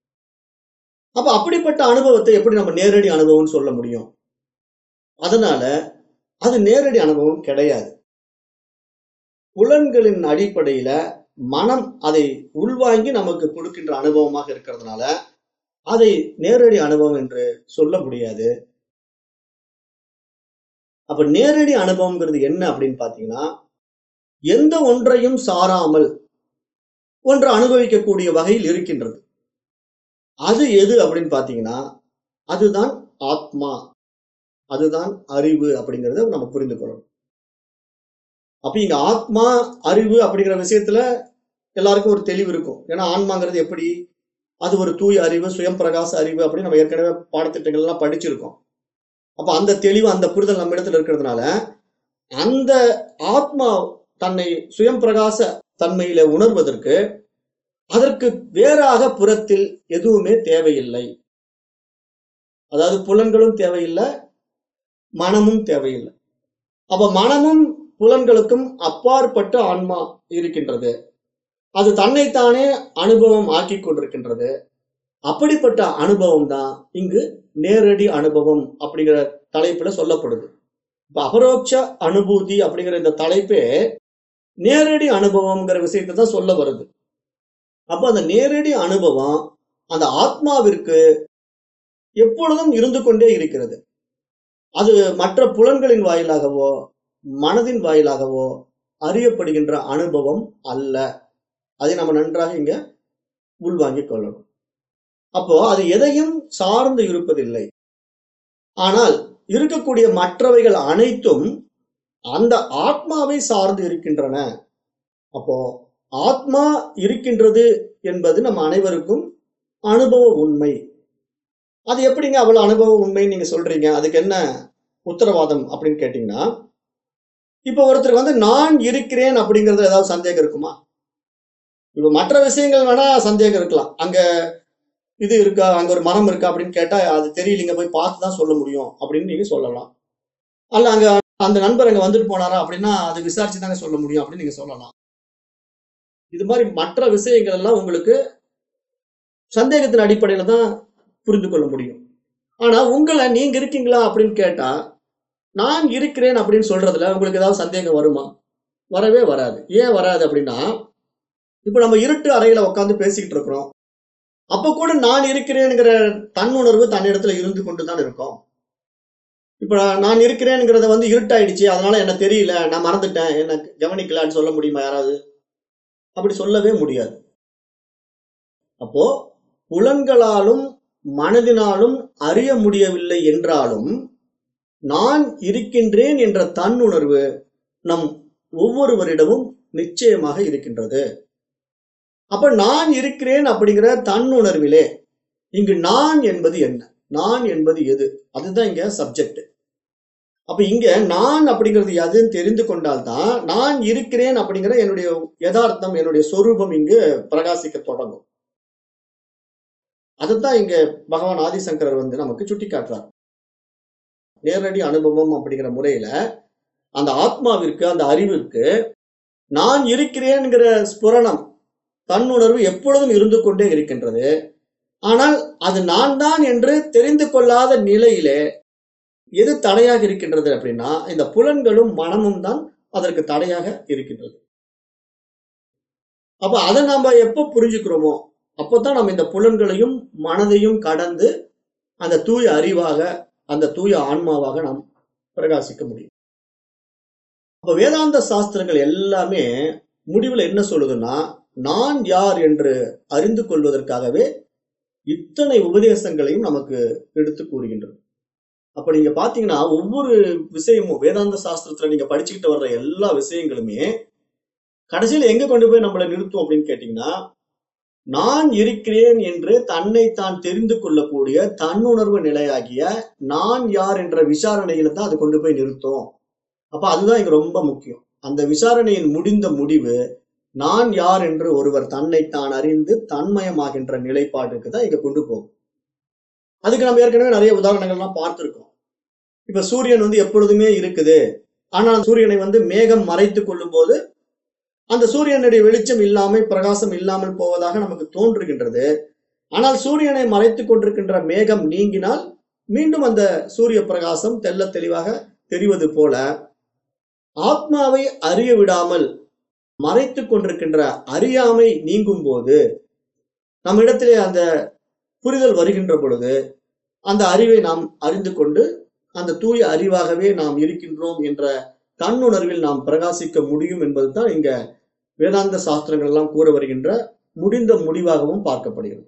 அப்ப அப்படிப்பட்ட அனுபவத்தை எப்படி நம்ம நேரடி அனுபவம்னு சொல்ல முடியும் அதனால அது நேரடி அனுபவம் கிடையாது புலன்களின் அடிப்படையில மனம் அதை உள்வாங்கி நமக்கு கொடுக்கின்ற அனுபவமாக இருக்கிறதுனால அதை நேரடி அனுபவம் என்று சொல்ல முடியாது அப்ப நேரடி அனுபவம்ங்கிறது என்ன அப்படின்னு பாத்தீங்கன்னா எந்த ஒன்றையும் சாராமல் ஒன்று அனுபவிக்கக்கூடிய வகையில் இருக்கின்றது அது எது அப்படின்னு பாத்தீங்கன்னா அதுதான் ஆத்மா அதுதான் அறிவு அப்படிங்கறத நம்ம புரிந்து கொள்ளணும் அப்ப இங்க ஆத்மா அறிவு அப்படிங்கிற விஷயத்துல எல்லாருக்கும் ஒரு தெளிவு இருக்கும் ஏன்னா ஆன்மாங்கிறது எப்படி அது ஒரு தூய அறிவு சுயம் பிரகாச அறிவு அப்படின்னு நம்ம ஏற்கனவே பாடத்திட்டங்கள் எல்லாம் படிச்சிருக்கோம் அப்ப அந்த தெளிவு அந்த புரிதல் நம்ம இடத்துல இருக்கிறதுனால அந்த ஆத்மா தன்னை சுயம் பிரகாச தன்மையில உணர்வதற்கு அதற்கு வேறாக புறத்தில் எதுவுமே தேவையில்லை அதாவது புலன்களும் தேவையில்லை மனமும் தேவையில்லை அப்ப மனமும் புலன்களுக்கும் அப்பாற்பட்ட ஆன்மா இருக்கின்றது அது தன்னைத்தானே அனுபவம் ஆக்கி கொண்டிருக்கின்றது அப்படிப்பட்ட அனுபவம் தான் இங்கு நேரடி அனுபவம் அப்படிங்கிற தலைப்புல சொல்லப்படுது இப்ப அபரோட்ச அனுபூதி அப்படிங்கிற இந்த தலைப்பே நேரடி அனுபவம்ங்கிற விஷயத்தை தான் சொல்ல வருது அப்ப அந்த நேரடி அனுபவம் அந்த ஆத்மாவிற்கு எப்பொழுதும் இருந்து கொண்டே இருக்கிறது அது மற்ற புலன்களின் வாயிலாகவோ மனதின் வாயிலாகவோ அறியப்படுகின்ற அனுபவம் அல்ல அதை நம்ம நன்றாக இங்க உள்வாங்கிக் கொள்ளணும் அப்போ அது எதையும் சார்ந்து இருப்பதில்லை ஆனால் இருக்கக்கூடிய மற்றவைகள் அனைத்தும் அந்த ஆத்மாவை சார்ந்து இருக்கின்றன அப்போ ஆத்மா இருக்கின்றது என்பது நம்ம அனைவருக்கும் அனுபவ உண்மை அது எப்படிங்க அவ்வளவு அனுபவ உண்மைன்னு நீங்க சொல்றீங்க அதுக்கு என்ன உத்தரவாதம் அப்படின்னு கேட்டீங்கன்னா இப்ப ஒருத்தர் வந்து நான் இருக்கிறேன் அப்படிங்கறது ஏதாவது சந்தேகம் இருக்குமா இப்ப மற்ற விஷயங்கள் வேணா சந்தேகம் இருக்கலாம் அங்க இது இருக்கா அங்க ஒரு மரம் இருக்கா அப்படின்னு கேட்டா அது தெரியலீங்க போய் பார்த்து தான் சொல்ல முடியும் அப்படின்னு நீங்க சொல்லலாம் அல்ல அங்க அந்த நண்பர் அங்க வந்துட்டு போனாரா அப்படின்னா அது விசாரிச்சு தாங்க சொல்ல முடியும் அப்படின்னு நீங்க சொல்லலாம் இது மாதிரி மற்ற விஷயங்கள் எல்லாம் உங்களுக்கு சந்தேகத்தின் அடிப்படையில தான் புரிந்து கொள்ள முடியும் ஆனா உங்களை நீங்க இருக்கீங்களா அப்படின்னு கேட்டா நான் இருக்கிறேன் அப்படின்னு சொல்றதுல உங்களுக்கு ஏதாவது சந்தேகம் வருமா வரவே வராது ஏன் வராது அப்படின்னா இப்ப நம்ம இருட்டு அறையில உட்காந்து பேசிக்கிட்டு இருக்கிறோம் அப்ப கூட நான் இருக்கிறேங்கிற தன்னுணர்வு தன்னிடத்துல இருந்து கொண்டு தான் இருக்கும் இப்ப நான் இருக்கிறேங்கிறத வந்து இருட்டாயிடுச்சு அதனால என்ன தெரியல நான் மறந்துட்டேன் என்ன கவனிக்கலன்னு சொல்ல முடியுமா யாராவது அப்படி சொல்லவே முடியாது அப்போ புலன்களாலும் மனதினாலும் அறிய முடியவில்லை என்றாலும் நான் இருக்கின்றேன் என்ற தன்னுணர்வு நம் ஒவ்வொருவரிடமும் நிச்சயமாக இருக்கின்றது அப்ப நான் இருக்கிறேன் அப்படிங்கிற தன்னுணர்விலே இங்கு நான் என்பது என்ன நான் என்பது எது அதுதான் இங்க சப்ஜெக்ட் அப்ப இங்க நான் அப்படிங்கிறது எதுன்னு தெரிந்து கொண்டால்தான் நான் இருக்கிறேன் அப்படிங்கிற என்னுடைய யதார்த்தம் என்னுடைய சொரூபம் இங்கு பிரகாசிக்க தொடங்கும் அதுதான் இங்க பகவான் ஆதிசங்கரர் வந்து நமக்கு சுட்டி காட்டுறார் நேரடி அனுபவம் அப்படிங்கிற முறையில அந்த ஆத்மாவிற்கு அந்த அறிவிற்கு நான் இருக்கிறேன்கிற ஸ்புரணம் தன்னுணர்வு எப்பொழுதும் இருந்து கொண்டே இருக்கின்றது ஆனால் அது நான் தான் என்று தெரிந்து கொள்ளாத நிலையிலே எது தடையாக இருக்கின்றது அப்படின்னா இந்த புலன்களும் மனமும் தான் அதற்கு தடையாக இருக்கின்றது அப்ப அதை நாம எப்ப புரிஞ்சுக்கிறோமோ அப்பதான் நம்ம இந்த புலன்களையும் மனதையும் கடந்து அந்த தூய அறிவாக அந்த தூய ஆன்மாவாக நாம் பிரகாசிக்க முடியும் அப்ப வேதாந்த சாஸ்திரங்கள் எல்லாமே முடிவுல என்ன சொல்லுதுன்னா நான் யார் என்று அறிந்து கொள்வதற்காகவே இத்தனை உபதேசங்களையும் நமக்கு எடுத்து கூறுகின்றது அப்ப நீங்க பாத்தீங்கன்னா ஒவ்வொரு விஷயமும் வேதாந்த சாஸ்திரத்துல நீங்க படிச்சுக்கிட்டு வர்ற எல்லா விஷயங்களுமே கடைசியில எங்க கொண்டு போய் நம்மளை நிறுத்தும் அப்படின்னு கேட்டீங்கன்னா நான் இருக்கிறேன் என்று தன்னை தான் தெரிந்து கொள்ளக்கூடிய தன்னுணர்வு நிலையாகிய நான் யார் என்ற விசாரணையில தான் அது கொண்டு போய் நிறுத்தும் அப்ப அதுதான் இங்க ரொம்ப முக்கியம் அந்த விசாரணையின் முடிந்த முடிவு நான் யார் என்று ஒருவர் தன்னை தான் அறிந்து தன்மயமாகின்ற நிலைப்பாட்டுக்கு தான் இங்க கொண்டு போகும் அதுக்கு நம்ம ஏற்கனவே நிறைய உதாரணங்கள்லாம் பார்த்திருக்கோம் இப்ப சூரியன் வந்து எப்பொழுதுமே இருக்குது ஆனால் சூரியனை வந்து மேகம் மறைத்து கொள்ளும் போது அந்த சூரியனுடைய வெளிச்சம் இல்லாமல் பிரகாசம் இல்லாமல் போவதாக நமக்கு தோன்றுகின்றது ஆனால் சூரியனை மறைத்து கொண்டிருக்கின்ற மேகம் நீங்கினால் மீண்டும் அந்த சூரிய பிரகாசம் தெல்ல தெளிவாக தெரிவது போல ஆத்மாவை அறிய விடாமல் மறைத்து கொண்டிருக்கின்ற அறியாமை நீங்கும் போது நம்மிடத்திலே அந்த புரிதல் வருகின்ற பொழுது அந்த அறிவை நாம் அறிந்து கொண்டு அந்த தூய அறிவாகவே நாம் இருக்கின்றோம் என்ற தன்னுணர்வில் நாம் பிரகாசிக்க முடியும் என்பதுதான் இங்க வேதாந்த சாஸ்திரங்கள் எல்லாம் கூற வருகின்ற முடிந்த முடிவாகவும் பார்க்கப்படுகிறது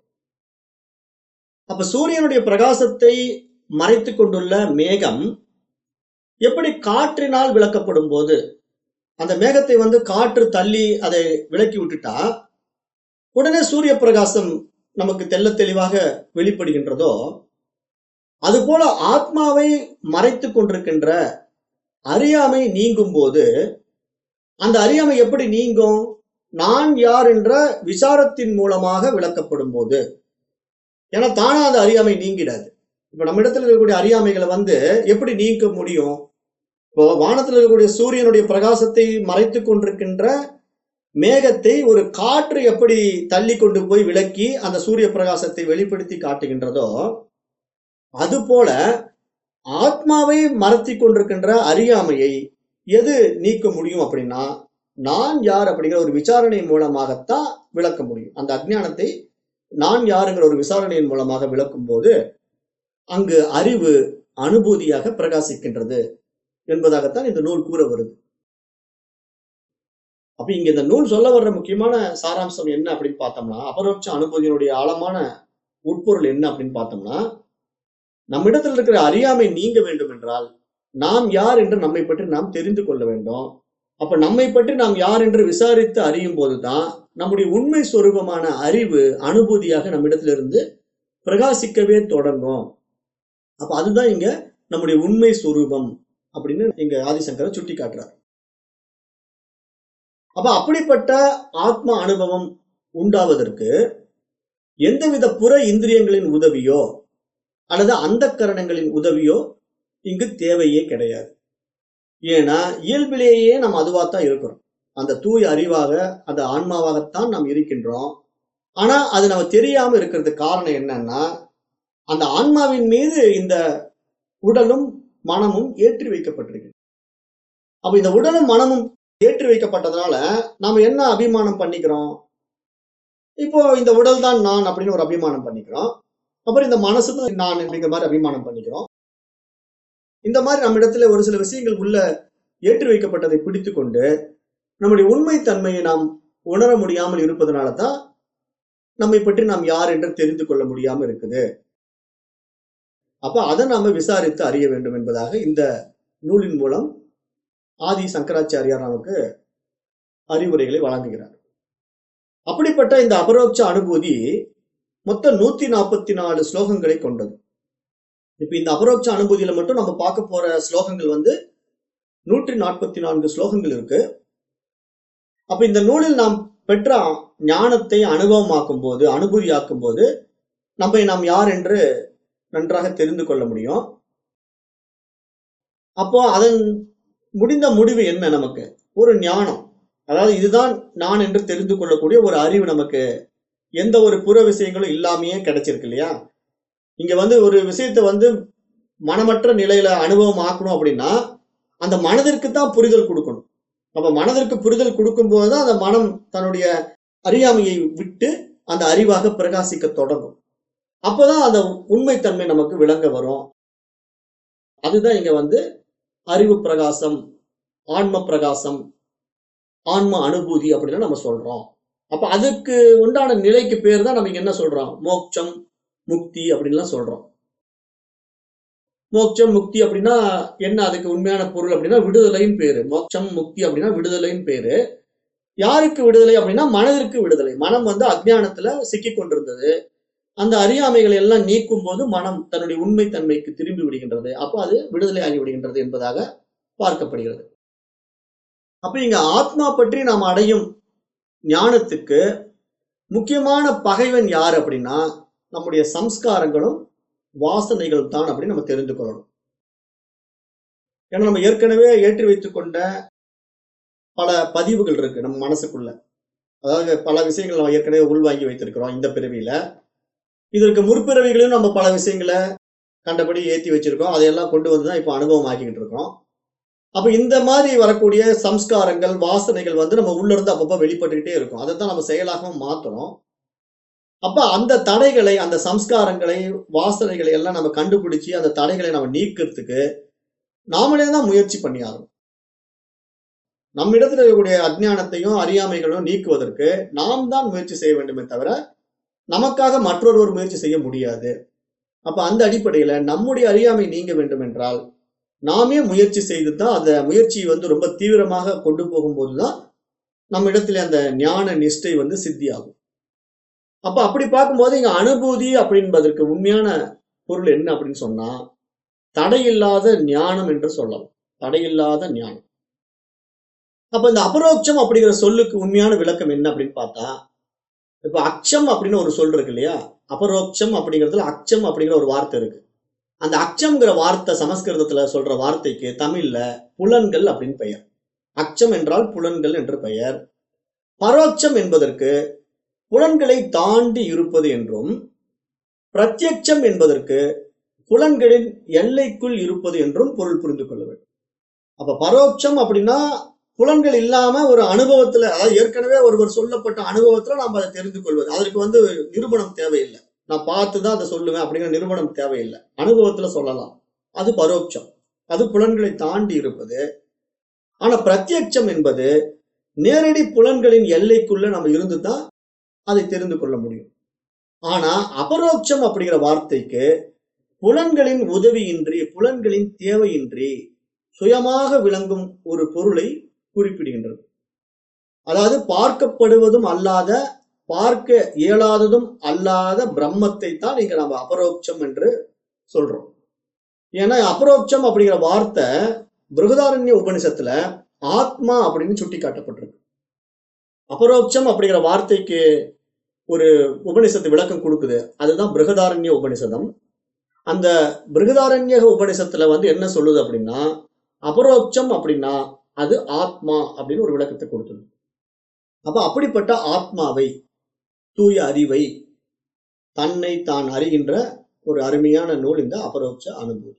அப்ப சூரியனுடைய பிரகாசத்தை மறைத்து கொண்டுள்ள மேகம் எப்படி காற்றினால் விளக்கப்படும் போது அந்த மேகத்தை வந்து காற்று தள்ளி அதை விலக்கி விட்டுட்டா உடனே சூரிய பிரகாசம் நமக்கு தெல்ல தெளிவாக வெளிப்படுகின்றதோ அதுபோல ஆத்மாவை மறைத்து கொண்டிருக்கின்ற அறியாமை நீங்கும் போது அந்த அறியாமை எப்படி நீங்கும் நான் யார் என்ற விசாரத்தின் மூலமாக விளக்கப்படும் போது ஏன்னா தானா அந்த அறியாமை நீங்கிடாது இப்ப நம்ம இடத்துல இருக்கக்கூடிய அறியாமைகளை வந்து எப்படி நீக்க முடியும் இப்போ வானத்தில் இருக்கக்கூடிய சூரியனுடைய பிரகாசத்தை மறைத்து கொண்டிருக்கின்ற மேகத்தை ஒரு காற்று எப்படி தள்ளி கொண்டு போய் விளக்கி அந்த சூரிய பிரகாசத்தை வெளிப்படுத்தி காட்டுகின்றதோ அதுபோல ஆத்மாவை மறைத்தி கொண்டிருக்கின்ற அறியாமையை எது நீக்க முடியும் அப்படின்னா நான் யார் அப்படிங்கிற ஒரு விசாரணை மூலமாகத்தான் விளக்க முடியும் அந்த அஜ்ஞானத்தை நான் யாருங்கிற ஒரு விசாரணையின் மூலமாக விளக்கும் போது அங்கு அறிவு அனுபூதியாக பிரகாசிக்கின்றது என்பதாகத்தான் இந்த நூல் கூற வருது அப்ப இங்க இந்த நூல் சொல்ல வர்ற முக்கியமான சாராம்சம் என்ன அப்படின்னு பார்த்தோம்னா அபரோட்ச அனுபூதியினுடைய ஆழமான உட்பொருள் என்ன அப்படின்னு பார்த்தோம்னா நம்மிடத்தில் இருக்கிற அறியாமை நீங்க வேண்டும் என்றால் நாம் யார் என்று நம்மை பற்றி நாம் தெரிந்து கொள்ள வேண்டும் அப்ப நம்மை பற்றி நாம் யார் என்று விசாரித்து அறியும் போதுதான் நம்முடைய உண்மை சொரூபமான அறிவு அனுபூதியாக நம்மிடத்திலிருந்து பிரகாசிக்கவே தொடங்கும் அப்ப அதுதான் இங்க நம்முடைய உண்மை சொரூபம் அப்படின்னு இங்க ஆதிசங்கர சுட்டி காட்டுறார் அப்ப அப்படிப்பட்ட ஆத்ம அனுபவம் உண்டாவதற்கு எந்தவித புற இந்திரியங்களின் உதவியோ அல்லது அந்த கரணங்களின் உதவியோ இங்கு தேவையே கிடையாது ஏன்னா இயல்பிலேயே நாம் அதுவாகத்தான் இருக்கிறோம் அந்த தூய அறிவாக அந்த ஆன்மாவாகத்தான் நாம் இருக்கின்றோம் ஆனா அது நம்ம தெரியாம இருக்கிறதுக்கு காரணம் என்னன்னா அந்த ஆன்மாவின் மீது இந்த உடலும் மனமும் ஏற்றி வைக்கப்பட்டிருக்கு அப்ப இந்த உடலும் மனமும் ஏற்றி வைக்கப்பட்டதுனால நாம என்ன அபிமானம் பண்ணிக்கிறோம் இப்போ இந்த உடல் தான் நான் அப்படின்னு ஒரு அபிமானம் பண்ணிக்கிறோம் அப்புறம் இந்த மனசு தான் நான் அப்படிங்கிற மாதிரி அபிமானம் பண்ணிக்கிறோம் இந்த மாதிரி நம்ம இடத்துல ஒரு சில விஷயங்கள் உள்ள ஏற்றி வைக்கப்பட்டதை பிடித்து கொண்டு நம்முடைய உண்மை தன்மையை நாம் உணர முடியாமல் இருப்பதனால தான் நம்மை பற்றி நாம் யார் என்று தெரிந்து கொள்ள முடியாம இருக்குது அப்ப அதை நாம விசாரித்து அறிய வேண்டும் என்பதாக இந்த நூலின் மூலம் ஆதி சங்கராச்சாரியார் நமக்கு அறிவுரைகளை வழங்குகிறார் அப்படிப்பட்ட இந்த அபரோட்ச அனுபூதி மொத்தம் நூத்தி நாற்பத்தி நாலு ஸ்லோகங்களை கொண்டது இப்ப இந்த அபரோட்ச அனுபூதியில மட்டும் நம்ம பார்க்க போற ஸ்லோகங்கள் வந்து நூற்றி நாற்பத்தி நான்கு ஸ்லோகங்கள் இருக்கு அப்ப இந்த நூலில் நாம் பெற்ற ஞானத்தை அனுபவமாக்கும் போது அனுபூதியாக்கும் போது நம்மை நாம் யார் என்று நன்றாக தெரிந்து கொள்ள முடியும் அப்போ அதன் முடிந்த முடிவு என்ன நமக்கு ஒரு ஞானம் அதாவது இதுதான் நான் என்று தெரிந்து கொள்ளக்கூடிய ஒரு அறிவு நமக்கு எந்த ஒரு புற விஷயங்களும் இல்லாமையே கிடைச்சிருக்கு இல்லையா இங்க வந்து ஒரு விஷயத்தை வந்து மனமற்ற நிலையில அனுபவம் ஆக்கணும் அப்படின்னா அந்த மனதிற்கு தான் புரிதல் கொடுக்கணும் அப்ப மனதிற்கு புரிதல் கொடுக்கும் போதுதான் அந்த மனம் தன்னுடைய அறியாமையை விட்டு அந்த அறிவாக பிரகாசிக்க தொடங்கும் அப்போதான் அந்த உண்மைத்தன்மை நமக்கு விளங்க வரும் அதுதான் இங்க வந்து அறிவு பிரகாசம் ஆன்ம பிரகாசம் ஆன்ம அனுபூதி அப்படின்னு நம்ம சொல்றோம் அப்ப அதுக்கு உண்டான நிலைக்கு பேர் தான் நம்ம இங்க என்ன சொல்றோம் மோட்சம் முக்தி அப்படின்லாம் சொல்றோம் மோட்சம் முக்தி அப்படின்னா என்ன அதுக்கு உண்மையான பொருள் அப்படின்னா விடுதலைன்னு பேரு மோட்சம் முக்தி அப்படின்னா விடுதலைன்னு பேரு யாருக்கு விடுதலை அப்படின்னா மனதிற்கு விடுதலை மனம் வந்து அஜ்ஞானத்துல சிக்கி கொண்டிருந்தது அந்த அறியாமைகளை எல்லாம் நீக்கும் போது மனம் தன்னுடைய உண்மை தன்மைக்கு திரும்பி விடுகின்றது அப்போ அது விடுதலை ஆகி விடுகின்றது என்பதாக பார்க்கப்படுகிறது அப்ப இங்க ஆத்மா பற்றி நாம் அடையும் ஞானத்துக்கு முக்கியமான பகைவன் யார் அப்படின்னா நம்முடைய சம்ஸ்காரங்களும் வாசனைகள் தான் அப்படின்னு நம்ம தெரிந்து கொள்ளணும் ஏன்னா நம்ம ஏற்கனவே ஏற்றி வைத்துக் கொண்ட பல பதிவுகள் இருக்கு நம்ம மனசுக்குள்ள அதாவது பல விஷயங்கள் நம்ம ஏற்கனவே உள்வாங்கி வைத்திருக்கிறோம் இந்த பிறவியில இதற்கு முற்பிறவிகளையும் நம்ம பல விஷயங்களை கண்டபடி ஏற்றி வச்சிருக்கோம் அதையெல்லாம் கொண்டு வந்து தான் இப்போ அனுபவம் ஆக்கிக்கிட்டு இருக்கோம் அப்ப இந்த மாதிரி வரக்கூடிய சம்ஸ்காரங்கள் வாசனைகள் வந்து நம்ம உள்ள இருந்து அப்பப்போ வெளிப்பட்டுக்கிட்டே இருக்கும் அதை தான் நம்ம செயலாகவும் மாத்துறோம் அப்ப அந்த தடைகளை அந்த சம்ஸ்காரங்களை வாசனைகளை எல்லாம் நம்ம கண்டுபிடிச்சு அந்த தடைகளை நம்ம நீக்கிறதுக்கு நாமளே தான் முயற்சி பண்ணி ஆகணும் நம்மிடத்தில் இருக்கக்கூடிய அஜ்ஞானத்தையும் அறியாமைகளும் நீக்குவதற்கு நாம் தான் முயற்சி செய்ய வேண்டுமே தவிர நமக்காக மற்றொருவர் முயற்சி செய்ய முடியாது அப்ப அந்த அடிப்படையில நம்முடைய அறியாமை நீங்க வேண்டும் என்றால் நாமே முயற்சி செய்து தான் அந்த முயற்சியை வந்து ரொம்ப தீவிரமாக கொண்டு போகும்போது தான் நம்ம இடத்துல அந்த ஞான நிஷ்டை வந்து சித்தியாகும் அப்ப அப்படி பார்க்கும்போது இங்க அனுபூதி அப்படின்பதற்கு உண்மையான பொருள் என்ன அப்படின்னு சொன்னா தடையில்லாத ஞானம் என்று சொல்லலாம் தடையில்லாத ஞானம் அப்ப இந்த அபரோக்ஷம் அப்படிங்கிற சொல்லுக்கு உண்மையான விளக்கம் என்ன அப்படின்னு பார்த்தா இப்ப அச்சம் அப்படின்னு ஒரு சொல் இருக்கு இல்லையா அபரோக்ஷம் அப்படிங்கிறதுல அச்சம் அப்படிங்கிற ஒரு வார்த்தை இருக்கு அந்த அச்சம்ங்கிற வார்த்தை சமஸ்கிருதத்துல சொல்ற வார்த்தைக்கு தமிழ்ல புலன்கள் அப்படின்னு பெயர் அச்சம் என்றால் புலன்கள் என்று பெயர் பரோட்சம் என்பதற்கு புலன்களை தாண்டி இருப்பது என்றும் பிரத்யட்சம் என்பதற்கு புலன்களின் எல்லைக்குள் இருப்பது என்றும் பொருள் புரிந்து கொள்ள வேண்டும் அப்ப பரோட்சம் அப்படின்னா புலன்கள் இல்லாம ஒரு அனுபவத்துல அதாவது ஏற்கனவே ஒருவர் சொல்லப்பட்ட அனுபவத்துல நாம் அதை தெரிந்து கொள்வது அதற்கு வந்து நிரூபணம் தேவையில்லை நான் பார்த்து தான் அதை சொல்லுவேன் அப்படிங்கிற நிரூபணம் தேவையில்லை அனுபவத்துல சொல்லலாம் அது பரோட்சம் அது புலன்களை தாண்டி இருப்பது ஆனா பிரத்யட்சம் என்பது நேரடி புலன்களின் எல்லைக்குள்ள நம்ம இருந்து தான் அதை தெரிந்து கொள்ள முடியும் ஆனா அபரோட்சம் அப்படிங்கிற வார்த்தைக்கு புலன்களின் உதவியின்றி புலன்களின் தேவையின்றி சுயமாக விளங்கும் ஒரு பொருளை குறிப்பிடுகின்றது அதாவது பார்க்கப்படுவதும் அல்லாத பார்க்க இயலாததும் அல்லாத பிரம்மத்தை தான் இங்க நம்ம அபரோட்சம் என்று சொல்றோம் ஏன்னா அபரோட்சம் அப்படிங்கிற வார்த்தை பிருகதாரண்ய உபனிஷத்துல ஆத்மா அப்படின்னு சுட்டி காட்டப்பட்டிருக்கு அபரோட்சம் அப்படிங்கிற வார்த்தைக்கு ஒரு உபனிஷத்து விளக்கம் கொடுக்குது அதுதான் பிருகதாரண்ய உபனிஷதம் அந்த பிருகதாரண்ய உபனிஷத்துல வந்து என்ன சொல்லுது அப்படின்னா அபரோட்சம் அப்படின்னா அது ஆத்மா அப்படின்னு ஒரு விளக்கத்தை கொடுத்தது அப்ப அப்படிப்பட்ட ஆத்மாவை தூய அறிவை தன்னை தான் அறிகின்ற ஒரு அருமையான நூல் இந்த அபரோட்ச அனுபூதி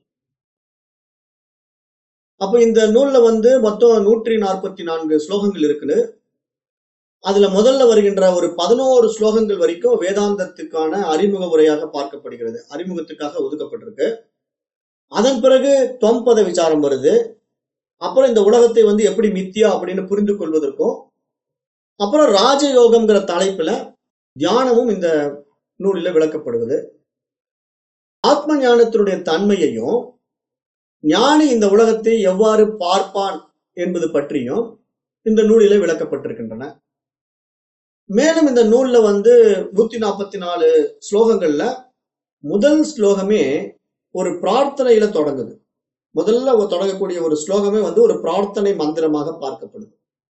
அப்ப இந்த நூல்ல வந்து மொத்தம் நூற்றி நாற்பத்தி நான்கு ஸ்லோகங்கள் இருக்குது அதுல முதல்ல வருகின்ற ஒரு பதினோரு ஸ்லோகங்கள் வரைக்கும் வேதாந்தத்துக்கான அறிமுக உரையாக பார்க்கப்படுகிறது அறிமுகத்துக்காக ஒதுக்கப்பட்டிருக்கு அதன் பிறகு தொம்பத விசாரம் வருது அப்புறம் இந்த உலகத்தை வந்து எப்படி மித்தியா அப்படின்னு புரிந்து கொள்வதற்கும் அப்புறம் ராஜயோகம்ங்கிற தலைப்புல தியானமும் இந்த நூலில் விளக்கப்படுவது ஆத்ம ஞானத்தினுடைய தன்மையையும் ஞானி இந்த உலகத்தை எவ்வாறு பார்ப்பான் என்பது பற்றியும் இந்த நூலிலே விளக்கப்பட்டிருக்கின்றன மேலும் இந்த நூல்ல வந்து நூத்தி நாற்பத்தி நாலு ஸ்லோகங்கள்ல முதல் ஸ்லோகமே ஒரு பிரார்த்தனையில தொடங்குது முதல்ல ஒரு தொடங்கக்கூடிய ஒரு ஸ்லோகமே வந்து ஒரு பிரார்த்தனை மந்திரமாக பார்க்கப்படுது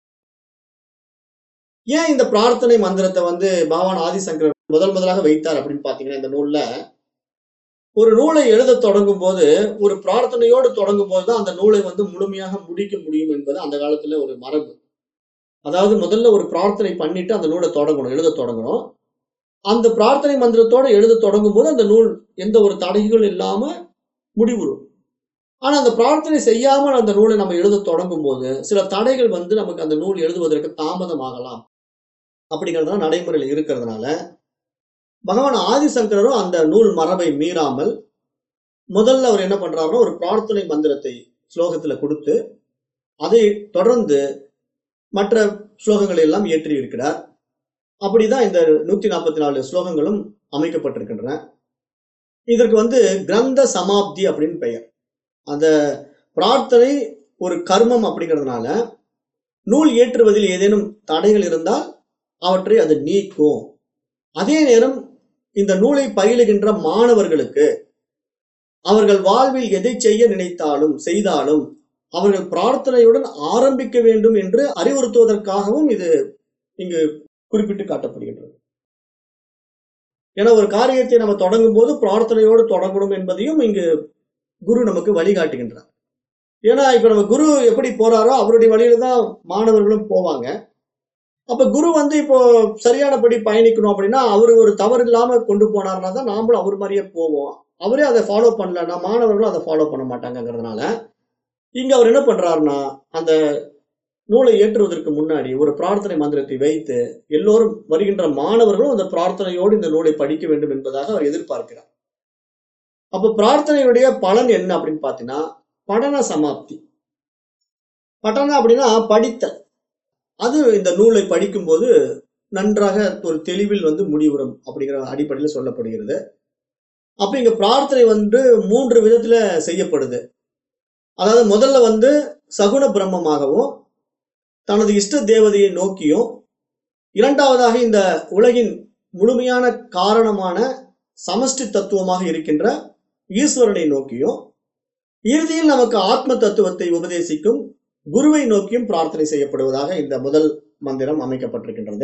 ஏன் இந்த பிரார்த்தனை மந்திரத்தை வந்து பகவான் ஆதிசங்கரர் முதல் முதலாக வைத்தார் அப்படின்னு பாத்தீங்கன்னா இந்த நூல்ல ஒரு நூலை எழுத தொடங்கும் போது ஒரு பிரார்த்தனையோடு தொடங்கும் போது தான் அந்த நூலை வந்து முழுமையாக முடிக்க முடியும் என்பது அந்த காலத்துல ஒரு மரபு அதாவது முதல்ல ஒரு பிரார்த்தனை பண்ணிட்டு அந்த நூலை தொடங்கணும் எழுத தொடங்கணும் அந்த பிரார்த்தனை மந்திரத்தோட எழுத தொடங்கும் போது அந்த நூல் எந்த ஒரு தடைகள் இல்லாம முடிவுறும் ஆனா அந்த பிரார்த்தனை செய்யாமல் அந்த நூலை நம்ம எழுத தொடங்கும் போது சில தடைகள் வந்து நமக்கு அந்த நூல் எழுதுவதற்கு தாமதமாகலாம் அப்படிங்கிறது நடைமுறையில் இருக்கிறதுனால பகவான் ஆதிசங்கரரும் அந்த நூல் மரபை மீறாமல் முதல்ல அவர் என்ன பண்றாருன்னா ஒரு பிரார்த்தனை மந்திரத்தை ஸ்லோகத்துல கொடுத்து அதை தொடர்ந்து மற்ற ஸ்லோகங்களை எல்லாம் ஏற்றி இருக்கிறார் அப்படிதான் இந்த நூத்தி நாற்பத்தி நாலு ஸ்லோகங்களும் அமைக்கப்பட்டிருக்கின்றன இதற்கு வந்து கிரந்த சமாப்தி அப்படின்னு பெயர் அந்த பிரார்த்தனை ஒரு கர்மம் அப்படிங்கிறதுனால நூல் ஏற்றுவதில் ஏதேனும் தடைகள் இருந்தால் அவற்றை அது நீக்கும் அதே நேரம் இந்த நூலை பயிலுகின்ற மாணவர்களுக்கு அவர்கள் வாழ்வில் எதை செய்ய நினைத்தாலும் செய்தாலும் அவர்கள் பிரார்த்தனையுடன் ஆரம்பிக்க வேண்டும் என்று அறிவுறுத்துவதற்காகவும் இது இங்கு குறிப்பிட்டு காட்டப்படுகின்றது ஏன்னா ஒரு காரியத்தை நம்ம தொடங்கும் போது பிரார்த்தனையோடு தொடங்கணும் என்பதையும் இங்கு குரு நமக்கு வழிகாட்டுகின்றார் ஏன்னா இப்ப நம்ம குரு எப்படி போறாரோ அவருடைய வழியில தான் மாணவர்களும் போவாங்க அப்ப குரு வந்து இப்போ சரியானபடி பயணிக்கணும் அப்படின்னா அவரு ஒரு தவறு இல்லாம கொண்டு போனார்னா தான் நாமளும் அவர் மாதிரியே போவோம் அவரே அதை ஃபாலோ பண்ணலன்னா மாணவர்களும் அதை ஃபாலோ பண்ண மாட்டாங்கிறதுனால இங்க அவர் என்ன பண்றாருன்னா அந்த நூலை ஏற்றுவதற்கு முன்னாடி ஒரு பிரார்த்தனை மந்திரத்தை வைத்து எல்லோரும் வருகின்ற மாணவர்களும் அந்த பிரார்த்தனையோடு இந்த நூலை படிக்க வேண்டும் என்பதாக அவர் எதிர்பார்க்கிறார் அப்ப பிரார்த்தனையுடைய பலன் என்ன அப்படின்னு பாத்தீங்கன்னா படன சமாப்தி பட்டன அப்படின்னா படித்தல் அது இந்த நூலை படிக்கும்போது நன்றாக ஒரு தெளிவில் வந்து முடிவுறும் அப்படிங்கிற அடிப்படையில் சொல்லப்படுகிறது அப்ப இங்க பிரார்த்தனை வந்து மூன்று விதத்துல செய்யப்படுது அதாவது முதல்ல வந்து சகுன பிரம்மமாகவும் தனது இஷ்ட தேவதையை நோக்கியும் இரண்டாவதாக இந்த உலகின் முழுமையான காரணமான சமஷ்டி தத்துவமாக இருக்கின்ற ஈஸ்வரனை நோக்கியும் இறுதியில் நமக்கு ஆத்ம தத்துவத்தை உபதேசிக்கும் குருவை நோக்கியும் பிரார்த்தனை செய்யப்படுவதாக இந்த முதல் மந்திரம் அமைக்கப்பட்டிருக்கின்றது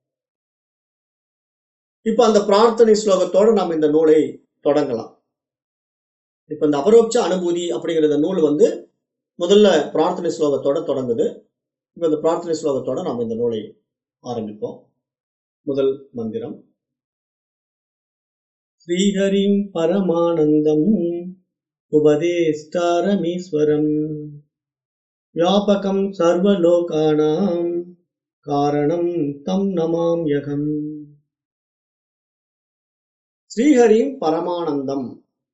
இப்ப அந்த பிரார்த்தனை ஸ்லோகத்தோடு நாம் இந்த நூலை தொடங்கலாம் இப்ப இந்த அபரோட்ச அனுபூதி அப்படிங்கிற இந்த நூல் வந்து முதல்ல பிரார்த்தனை ஸ்லோகத்தோட தொடங்குது இப்ப இந்த பிரார்த்தனை ஸ்லோகத்தோட நாம் இந்த நூலை ஆரம்பிப்போம் முதல் மந்திரம் ஸ்ரீஹரிம் பரமானந்தம் உபதேஷ்டாரமீஸ்வரம் வியாபகம் சர்வலோகானாம் காரணம் தம் நமாம்யகம் ஸ்ரீஹரிம் பரமானந்தம்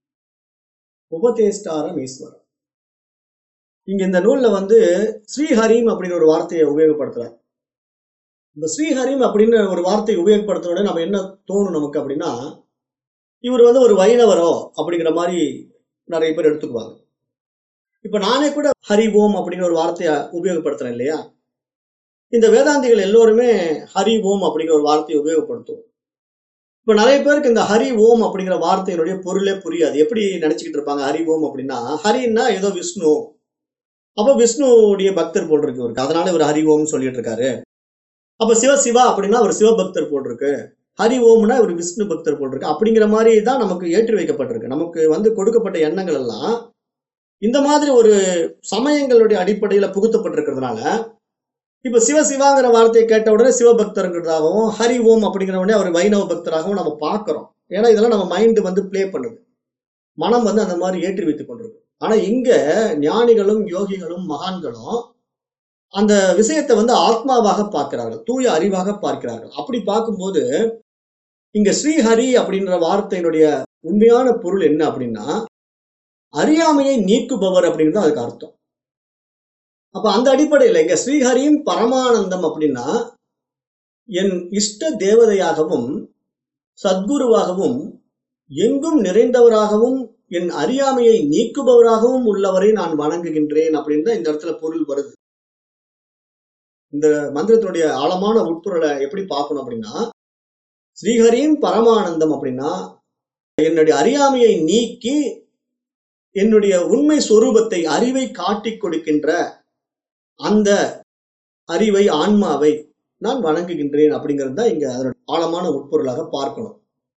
உபதேஷ்டாரம் ஈஸ்வரம் இங்க இந்த நூல்ல வந்து ஸ்ரீஹரிம் அப்படின்னு ஒரு வார்த்தையை உபயோகப்படுத்துறார் இந்த ஸ்ரீஹரிம் அப்படின்னு ஒரு வார்த்தையை உபயோகப்படுத்தின உடனே நம்ம என்ன தோணும் நமக்கு அப்படின்னா இவர் வந்து ஒரு வைணவரோ அப்படிங்கிற மாதிரி நிறைய பேர் எடுத்துக்குவாங்க இப்ப நானே கூட ஹரி ஓம் அப்படிங்கிற ஒரு வார்த்தையை உபயோகப்படுத்துறேன் இல்லையா இந்த வேதாந்திகள் எல்லோருமே ஹரி ஓம் அப்படிங்கிற ஒரு வார்த்தையை உபயோகப்படுத்துவோம் இப்ப நிறைய பேருக்கு இந்த ஹரி ஓம் அப்படிங்கிற வார்த்தையினுடைய பொருளே புரியாது எப்படி நினைச்சுக்கிட்டு இருப்பாங்க ஹரி ஓம் அப்படின்னா ஹரின்னா ஏதோ விஷ்ணு அப்ப விஷ்ணுவுடைய பக்தர் போல் இருக்கு இவருக்கு அதனால இவர் ஹரி ஓம் சொல்லிட்டு இருக்காரு அப்ப சிவ சிவா அப்படின்னா அவர் சிவபக்தர் போல் இருக்கு ஹரி ஓம்னா இவர் விஷ்ணு பக்தர் போல் இருக்கு அப்படிங்கிற மாதிரி தான் நமக்கு ஏற்றி வைக்கப்பட்டிருக்கு நமக்கு வந்து கொடுக்கப்பட்ட எண்ணங்கள் எல்லாம் இந்த மாதிரி ஒரு சமயங்களுடைய அடிப்படையில புகுத்தப்பட்டிருக்கிறதுனால இப்ப சிவ சிவாங்கிற வார்த்தையை கேட்ட உடனே சிவபக்தருங்கிறதாகவும் ஹரி ஓம் அப்படிங்கிற உடனே அவர் வைணவ பக்தராகவும் நம்ம பார்க்கிறோம் ஏன்னா இதெல்லாம் நம்ம மைண்ட் வந்து ப்ளே பண்ணுது மனம் வந்து அந்த மாதிரி ஏற்றி வைத்துக் கொண்டிருக்கு ஆனா இங்க ஞானிகளும் யோகிகளும் மகான்களும் அந்த விஷயத்தை வந்து ஆத்மாவாக பார்க்கிறார்கள் தூய அறிவாக பார்க்கிறார்கள் அப்படி பார்க்கும்போது இங்க ஸ்ரீஹரி அப்படின்ற வார்த்தையினுடைய உண்மையான பொருள் என்ன அப்படின்னா அறியாமையை நீக்குபவர் அப்படின்னு தான் அதுக்கு அர்த்தம் அப்ப அந்த அடிப்படையில் இங்க ஸ்ரீஹரியும் பரமானந்தம் அப்படின்னா என் இஷ்ட தேவதையாகவும் சத்குருவாகவும் எங்கும் நிறைந்தவராகவும் என் அறியாமையை நீக்குபவராகவும் உள்ளவரை நான் வணங்குகின்றேன் அப்படின்னு தான் இந்த இடத்துல பொருள் வருது இந்த மந்திரத்தினுடைய ஆழமான உட்பொருளை எப்படி பார்க்கணும் அப்படின்னா ஸ்ரீஹரியும் பரமானந்தம் அப்படின்னா என்னுடைய அறியாமையை நீக்கி என்னுடைய உண்மை சொரூபத்தை அறிவை காட்டிக் கொடுக்கின்ற அந்த அறிவை ஆன்மாவை நான் வணங்குகின்றேன் அப்படிங்கிறது தான் இங்க அதோட ஆழமான உட்பொருளாக பார்க்கணும்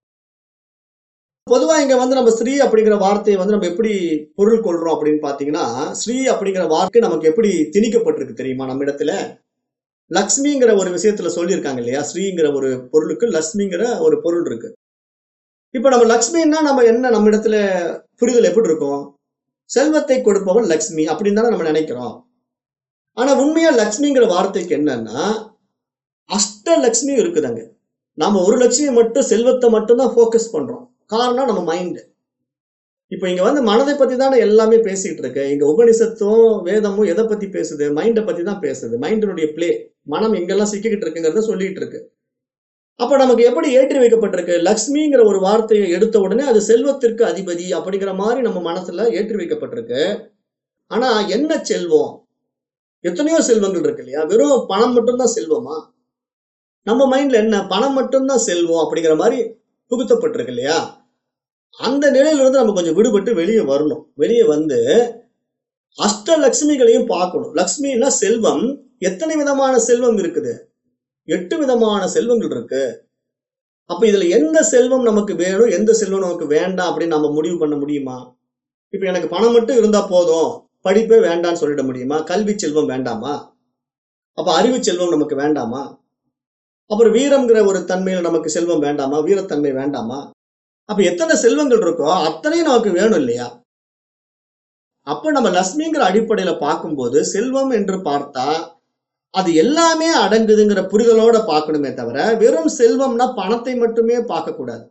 பொதுவா இங்க வந்து நம்ம ஸ்ரீ அப்படிங்கிற வார்த்தையை வந்து நம்ம எப்படி பொருள் கொள்றோம் அப்படின்னு பாத்தீங்கன்னா ஸ்ரீ அப்படிங்கிற வார்த்தை நமக்கு எப்படி திணிக்கப்பட்டிருக்கு தெரியுமா நம்ம இடத்துல லக்ஷ்மிங்கிற ஒரு விஷயத்துல சொல்லியிருக்காங்க இல்லையா ஸ்ரீங்கிற ஒரு பொருளுக்கு லக்ஷ்மிங்கிற ஒரு பொருள் இருக்கு இப்ப நம்ம லக்ஷ்மின்னா நம்ம என்ன நம்ம இடத்துல புரிதல் எப்படி இருக்கும் செல்வத்தை கொடுப்பவன் லக்ஷ்மி அப்படின்னு தானே நம்ம நினைக்கிறோம் ஆனா உண்மையா லக்ஷ்மிங்கிற வார்த்தைக்கு என்னன்னா அஷ்ட லட்சுமியும் இருக்குதாங்க நாம ஒரு லட்சுமி மட்டும் செல்வத்தை மட்டும் தான் ஃபோக்கஸ் பண்றோம் காரணம் நம்ம மைண்ட் இப்போ இங்க வந்து மனதை பத்தி தானே எல்லாமே பேசிட்டு இருக்கு இங்க உபனிஷத்தும் வேதமும் எதை பத்தி பேசுது மைண்டை பத்தி தான் பேசுது மைண்டினுடைய பிளே மனம் எங்கெல்லாம் சிக்கிக்கிட்டு இருக்குங்கிறத சொல்லிட்டு இருக்கு அப்ப நமக்கு எப்படி ஏற்றி வைக்கப்பட்டிருக்கு லக்ஷ்மிங்கிற ஒரு வார்த்தையை எடுத்த உடனே அது செல்வத்திற்கு அதிபதி அப்படிங்கிற மாதிரி நம்ம மனசுல ஏற்றி வைக்கப்பட்டிருக்கு ஆனா என்ன செல்வம் எத்தனையோ செல்வங்கள் இருக்கு இல்லையா வெறும் பணம் மட்டும்தான் செல்வமா நம்ம மைண்ட்ல என்ன பணம் மட்டும்தான் செல்வம் அப்படிங்கிற மாதிரி புகுத்தப்பட்டிருக்கு இல்லையா அந்த நிலையில இருந்து நம்ம கொஞ்சம் விடுபட்டு வெளியே வரணும் வெளியே வந்து அஷ்ட லட்சுமிகளையும் பார்க்கணும் லக்ஷ்மின்னா செல்வம் எத்தனை விதமான செல்வம் இருக்குது எட்டு விதமான செல்வங்கள் இருக்கு அப்ப இதுல எந்த செல்வம் நமக்கு வேணும் எந்த செல்வம் நமக்கு வேண்டாம் அப்படின்னு நம்ம முடிவு பண்ண முடியுமா இப்ப எனக்கு பணம் மட்டும் இருந்தா போதும் படிப்பே வேண்டாம்னு சொல்லிட முடியுமா கல்வி செல்வம் வேண்டாமா அப்ப அறிவு செல்வம் நமக்கு வேண்டாமா அப்புறம் வீரம்ங்கிற ஒரு தன்மையில நமக்கு செல்வம் வேண்டாமா வீரத்தன்மை வேண்டாமா அப்ப எத்தனை செல்வங்கள் இருக்கோ அத்தனையும் நமக்கு வேணும் இல்லையா அப்ப நம்ம லட்சுமிங்கிற அடிப்படையில பார்க்கும்போது செல்வம் என்று பார்த்தா அது எல்லாமே அடங்குதுங்கிற புரிதலோட பார்க்கணுமே தவிர வெறும் செல்வம்னா பணத்தை மட்டுமே பார்க்க கூடாது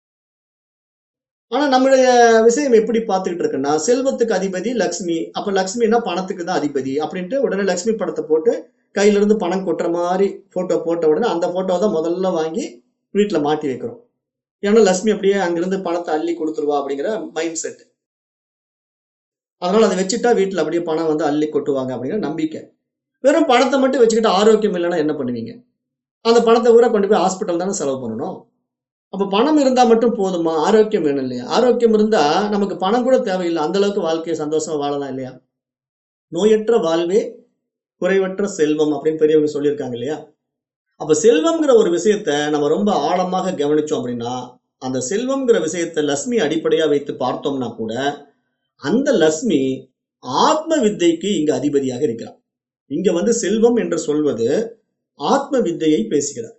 ஆனா நம்மளுடைய விஷயம் எப்படி பார்த்துக்கிட்டு இருக்குன்னா செல்வத்துக்கு அதிபதி லக்ஷ்மி அப்ப லக்ஷ்மின்னா பணத்துக்கு தான் அதிபதி அப்படின்ட்டு உடனே லக்ஷ்மி படத்தை போட்டு கையில இருந்து பணம் கொட்டுற மாதிரி போட்டோ போட்ட உடனே அந்த போட்டோ தான் முதல்ல வாங்கி வீட்டுல மாட்டி வைக்கிறோம் ஏன்னா லட்சுமி அப்படியே அங்கிருந்து பணத்தை அள்ளி கொடுத்துருவா அப்படிங்கிற மைண்ட் செட் அதனால அதை வச்சுட்டா வீட்டுல அப்படியே பணம் வந்து அள்ளி கொட்டுவாங்க அப்படிங்கிற நம்பிக்கை வெறும் பணத்தை மட்டும் வச்சுக்கிட்டு ஆரோக்கியம் இல்லைன்னா என்ன பண்ணுவீங்க அந்த பணத்தை பூரா கொண்டு போய் ஹாஸ்பிட்டல் தானே செலவு பண்ணணும் அப்ப பணம் இருந்தா மட்டும் போதுமா ஆரோக்கியம் வேணும் இல்லையா ஆரோக்கியம் இருந்தா நமக்கு பணம் கூட தேவையில்லை அந்த அளவுக்கு வாழ்க்கையை சந்தோஷமா வாழலாம் இல்லையா நோயற்ற வாழ்வே குறைவற்ற செல்வம் அப்படின்னு பெரியவங்க சொல்லியிருக்காங்க இல்லையா அப்ப செல்வம்ங்கிற ஒரு விஷயத்த நம்ம ரொம்ப ஆழமாக கவனிச்சோம் அப்படின்னா அந்த செல்வம்ங்கிற விஷயத்த லட்சுமி அடிப்படையா வைத்து பார்த்தோம்னா கூட அந்த லட்சுமி ஆத்ம வித்தைக்கு இங்க அதிபதியாக இருக்கிறார் இங்க வந்து செல்வம் என்று சொல்வது ஆத்ம வித்தையை பேசுகிறார்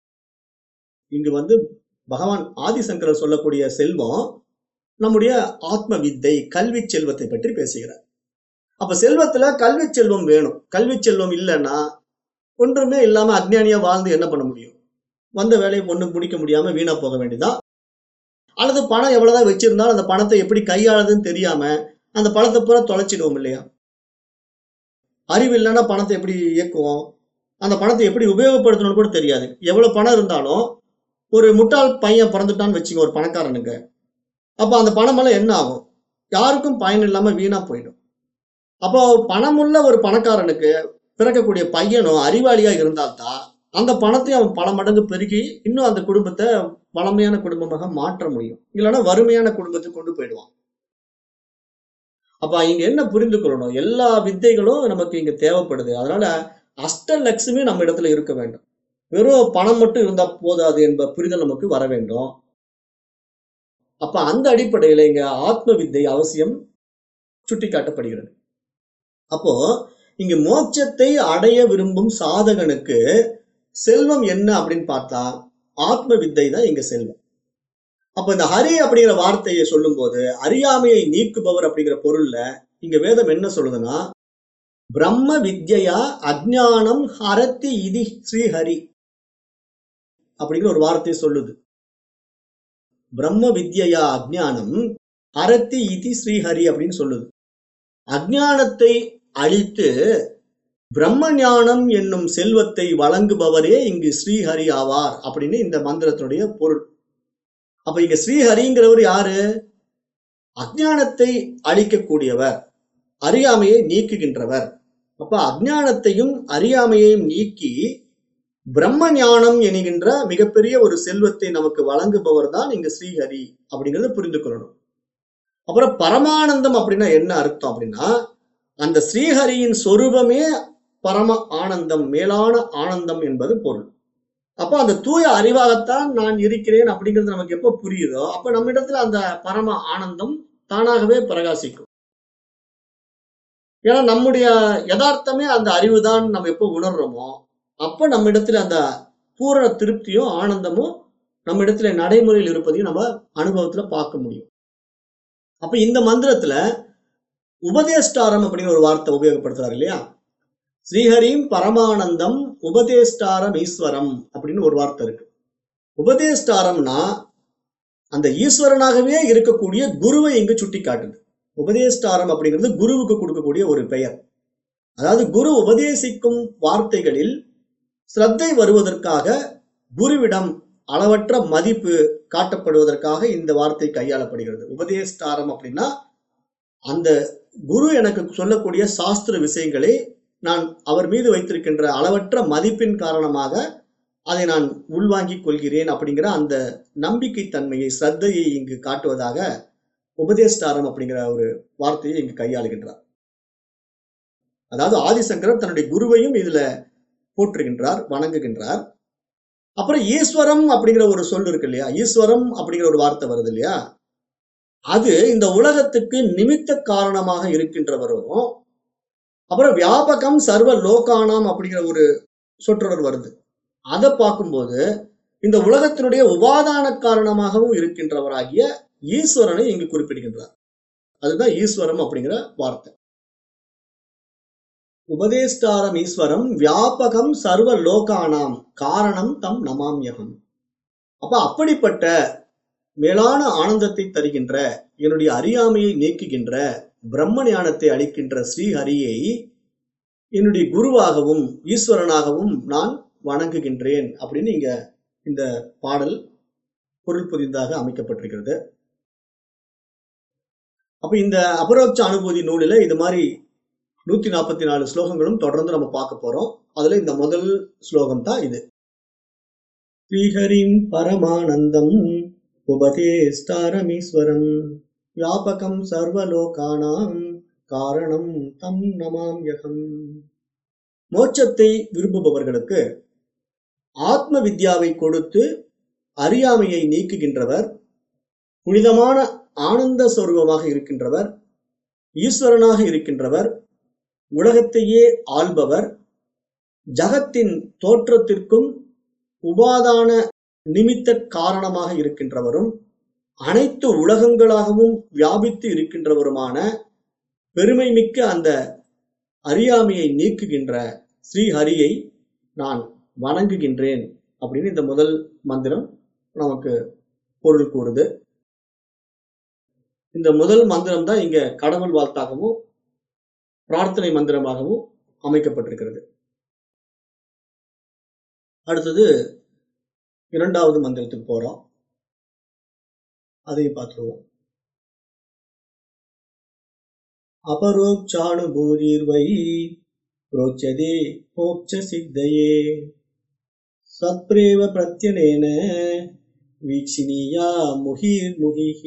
இங்கு வந்து பகவான் ஆதிசங்கரர் சொல்லக்கூடிய செல்வம் நம்முடைய ஆத்ம வித்தை கல்வி செல்வத்தை பற்றி பேசுகிறார் அப்ப செல்வத்துல கல்வி செல்வம் வேணும் கல்வி செல்வம் இல்லைன்னா ஒன்றுமே இல்லாம அஜ்ஞானியா வாழ்ந்து என்ன பண்ண முடியும் வந்த வேலையை ஒண்ணும் முடிக்க முடியாம வீணா போக வேண்டியதான் அல்லது பணம் எவ்வளவுதான் வச்சிருந்தாலும் அந்த பணத்தை எப்படி கையாளுதுன்னு தெரியாம அந்த பணத்தை பூரா தொலைச்சிடுவோம் இல்லையா அறிவு இல்லைன்னா பணத்தை எப்படி இயக்குவோம் அந்த பணத்தை எப்படி உபயோகப்படுத்தணும்னு கூட தெரியாது எவ்வளவு பணம் இருந்தாலும் ஒரு முட்டாள் பையன் பிறந்துட்டான்னு வச்சுங்க ஒரு பணக்காரனுக்கு அப்ப அந்த பணமெல்லாம் என்ன ஆகும் யாருக்கும் பயன் இல்லாம வீணா போயிடும் அப்போ பணமுள்ள ஒரு பணக்காரனுக்கு பிறக்கக்கூடிய பையனும் அறிவாளியா இருந்தால்தான் அந்த பணத்தை அவன் பல மடங்கு பெருகி இன்னும் அந்த குடும்பத்தை வளமையான குடும்பமாக மாற்ற முடியும் இல்லைன்னா வறுமையான குடும்பத்துக்கு கொண்டு போயிடுவான் அப்ப இங்க என்ன புரிந்து கொள்ளணும் எல்லா வித்தைகளும் நமக்கு இங்க தேவைப்படுது அதனால அஷ்டலட்சுமி நம்ம இடத்துல இருக்க வேண்டும் வெறும் பணம் மட்டும் இருந்தா போதாது என்ப புரிதல் நமக்கு வர வேண்டும் அப்ப அந்த அடிப்படையில இங்க ஆத்ம வித்தை அவசியம் சுட்டிக்காட்டப்படுகிறது அப்போ இங்க மோட்சத்தை அடைய விரும்பும் சாதகனுக்கு செல்வம் என்ன அப்படின்னு பார்த்தா ஆத்ம வித்தை தான் இங்க செல்வம் அப்ப இந்த ஹரி அப்படிங்கிற வார்த்தையை சொல்லும்போது அறியாமையை நீக்குபவர் அப்படிங்கிற பொருள்ல இங்க வேதம் என்ன சொல்லுதுன்னா பிரம்ம வித்யா அஜ்ஞானம் ஹரத்தி இதி ஸ்ரீஹரி அப்படிங்கிற ஒரு வார்த்தையை சொல்லுது பிரம்ம வித்யா அஜ்ஞானம் ஹரத்தி இதி ஸ்ரீஹரி அப்படின்னு சொல்லுது அஜ்ஞானத்தை அழித்து பிரம்ம ஞானம் என்னும் செல்வத்தை வழங்குபவரே இங்கு ஸ்ரீஹரி ஆவார் அப்படின்னு இந்த மந்திரத்தினுடைய பொருள் அப்ப இங்க ஸ்ரீஹரிங்கிறவர் யாரு அஜ்ஞானத்தை அழிக்கக்கூடியவர் அறியாமையை நீக்குகின்றவர் அப்ப அஜ்ஞானத்தையும் அறியாமையையும் நீக்கி பிரம்ம ஞானம் என்கின்ற மிகப்பெரிய ஒரு செல்வத்தை நமக்கு வழங்குபவர் தான் இங்க ஸ்ரீஹரி அப்படிங்கறத புரிந்து கொள்ளணும் அப்புறம் பரமானந்தம் அப்படின்னா என்ன அர்த்தம் அப்படின்னா அந்த ஸ்ரீஹரியின் சொரூபமே பரம ஆனந்தம் மேலான ஆனந்தம் என்பது பொருள் அப்போ அந்த தூய அறிவாகத்தான் நான் இருக்கிறேன் அப்படிங்கிறது நமக்கு எப்போ புரியுதோ அப்ப நம்மிடத்துல அந்த பரம ஆனந்தம் தானாகவே பிரகாசிக்கும் ஏன்னா நம்முடைய யதார்த்தமே அந்த அறிவு தான் நம்ம எப்போ உணர்றோமோ அப்ப நம்ம இடத்துல அந்த பூரண திருப்தியும் ஆனந்தமும் நம்ம இடத்துல நடைமுறையில் இருப்பதையும் நம்ம அனுபவத்துல பார்க்க முடியும் அப்ப இந்த மந்திரத்துல உபதேஷ்டாரம் அப்படிங்கிற ஒரு வார்த்தை உபயோகப்படுத்துறாரு இல்லையா ஸ்ரீஹரிம் பரமானந்தம் உபதேஷ்டாரம் ஈஸ்வரம் அப்படின்னு ஒரு வார்த்தை இருக்கு உபதேஷ்டாரம்னா அந்த ஈஸ்வரனாகவே இருக்கக்கூடிய குருவை இங்கு சுட்டி காட்டுது உபதேஷ்டாரம் அப்படிங்கிறது குருவுக்கு கொடுக்கக்கூடிய ஒரு பெயர் அதாவது குரு உபதேசிக்கும் வார்த்தைகளில் சிரத்தை வருவதற்காக குருவிடம் அளவற்ற மதிப்பு காட்டப்படுவதற்காக இந்த வார்த்தை கையாளப்படுகிறது உபதேஷ்டாரம் அப்படின்னா அந்த குரு எனக்கு சொல்லக்கூடிய சாஸ்திர விஷயங்களை நான் அவர் மீது வைத்திருக்கின்ற அளவற்ற மதிப்பின் காரணமாக அதை நான் உள்வாங்கிக் கொள்கிறேன் அப்படிங்கிற அந்த நம்பிக்கை தன்மையை ஸ்ரத்தையை இங்கு காட்டுவதாக உபதேஷ்டாரம் அப்படிங்கிற ஒரு வார்த்தையை இங்கு கையாளுகின்றார் அதாவது ஆதிசங்கரர் தன்னுடைய குருவையும் இதுல போற்றுகின்றார் வணங்குகின்றார் அப்புறம் ஈஸ்வரம் அப்படிங்கிற ஒரு சொல் இருக்கு இல்லையா ஈஸ்வரம் அப்படிங்கிற ஒரு வார்த்தை வருது இல்லையா அது இந்த உலகத்துக்கு நிமித்த காரணமாக இருக்கின்றவரும் அப்புறம் வியாபகம் சர்வ லோகானாம் அப்படிங்கிற ஒரு சொற்றொடர் வருது அதை பார்க்கும்போது இந்த உலகத்தினுடைய உபாதான காரணமாகவும் இருக்கின்றவராகிய ஈஸ்வரனை இங்கு குறிப்பிடுகின்றார் அதுதான் ஈஸ்வரம் அப்படிங்கிற வார்த்தை உபதேஷ்டாரம் ஈஸ்வரம் வியாபகம் சர்வ லோகானாம் காரணம் தம் நமாமியகம் அப்ப அப்படிப்பட்ட மேலான ஆனந்தத்தை தருகின்ற என்னுடைய அறியாமையை நீக்குகின்ற பிரம்ம ஞானத்தை அளிக்கின்ற ஸ்ரீஹரியை என்னுடைய குருவாகவும் ஈஸ்வரனாகவும் நான் வணங்குகின்றேன் அப்படின்னு இங்க இந்த பாடல் பொருள் புரிந்தாக அமைக்கப்பட்டிருக்கிறது அப்ப இந்த அபரோட்ச அனுபூதி நூலில இது மாதிரி நூத்தி நாற்பத்தி நாலு ஸ்லோகங்களும் தொடர்ந்து நம்ம பார்க்க போறோம் அதுல இந்த முதல் ஸ்லோகம் தான் இது ஸ்ரீஹரிம் பரமானந்தம் உபதேஷ்டாரமீஸ்வரம் வியாபகம் சர்வலோகானாம் காரணம் தம் நமாம்யகம் மோட்சத்தை விரும்புபவர்களுக்கு ஆத்ம வித்யாவை கொடுத்து அறியாமையை நீக்குகின்றவர் புனிதமான ஆனந்த சொருபமாக இருக்கின்றவர் ஈஸ்வரனாக இருக்கின்றவர் உலகத்தையே ஆள்பவர் ஜகத்தின் தோற்றத்திற்கும் உபாதான நிமித்த காரணமாக இருக்கின்றவரும் அனைத்து உலகங்களாகவும் வியாபித்து இருக்கின்றவருமான பெருமை மிக்க அந்த அறியாமையை நீக்குகின்ற ஸ்ரீஹரியை நான் வணங்குகின்றேன் அப்படின்னு இந்த முதல் மந்திரம் நமக்கு பொருள் கூறுது இந்த முதல் மந்திரம் தான் இங்க கடவுள் வாழ்த்தாகவும் பிரார்த்தனை மந்திரமாகவும் அமைக்கப்பட்டிருக்கிறது அடுத்தது இரண்டாவது மந்திரத்துக்கு போறோம் அதையும் பார்த்துருவோம் அபரோக்ஷானுபூதிர்வை प्रोच्यते मोक्षसिद्धये सत्प्रेव प्रत्यनेन வீக்ஷினியா முகிர்முகிஹ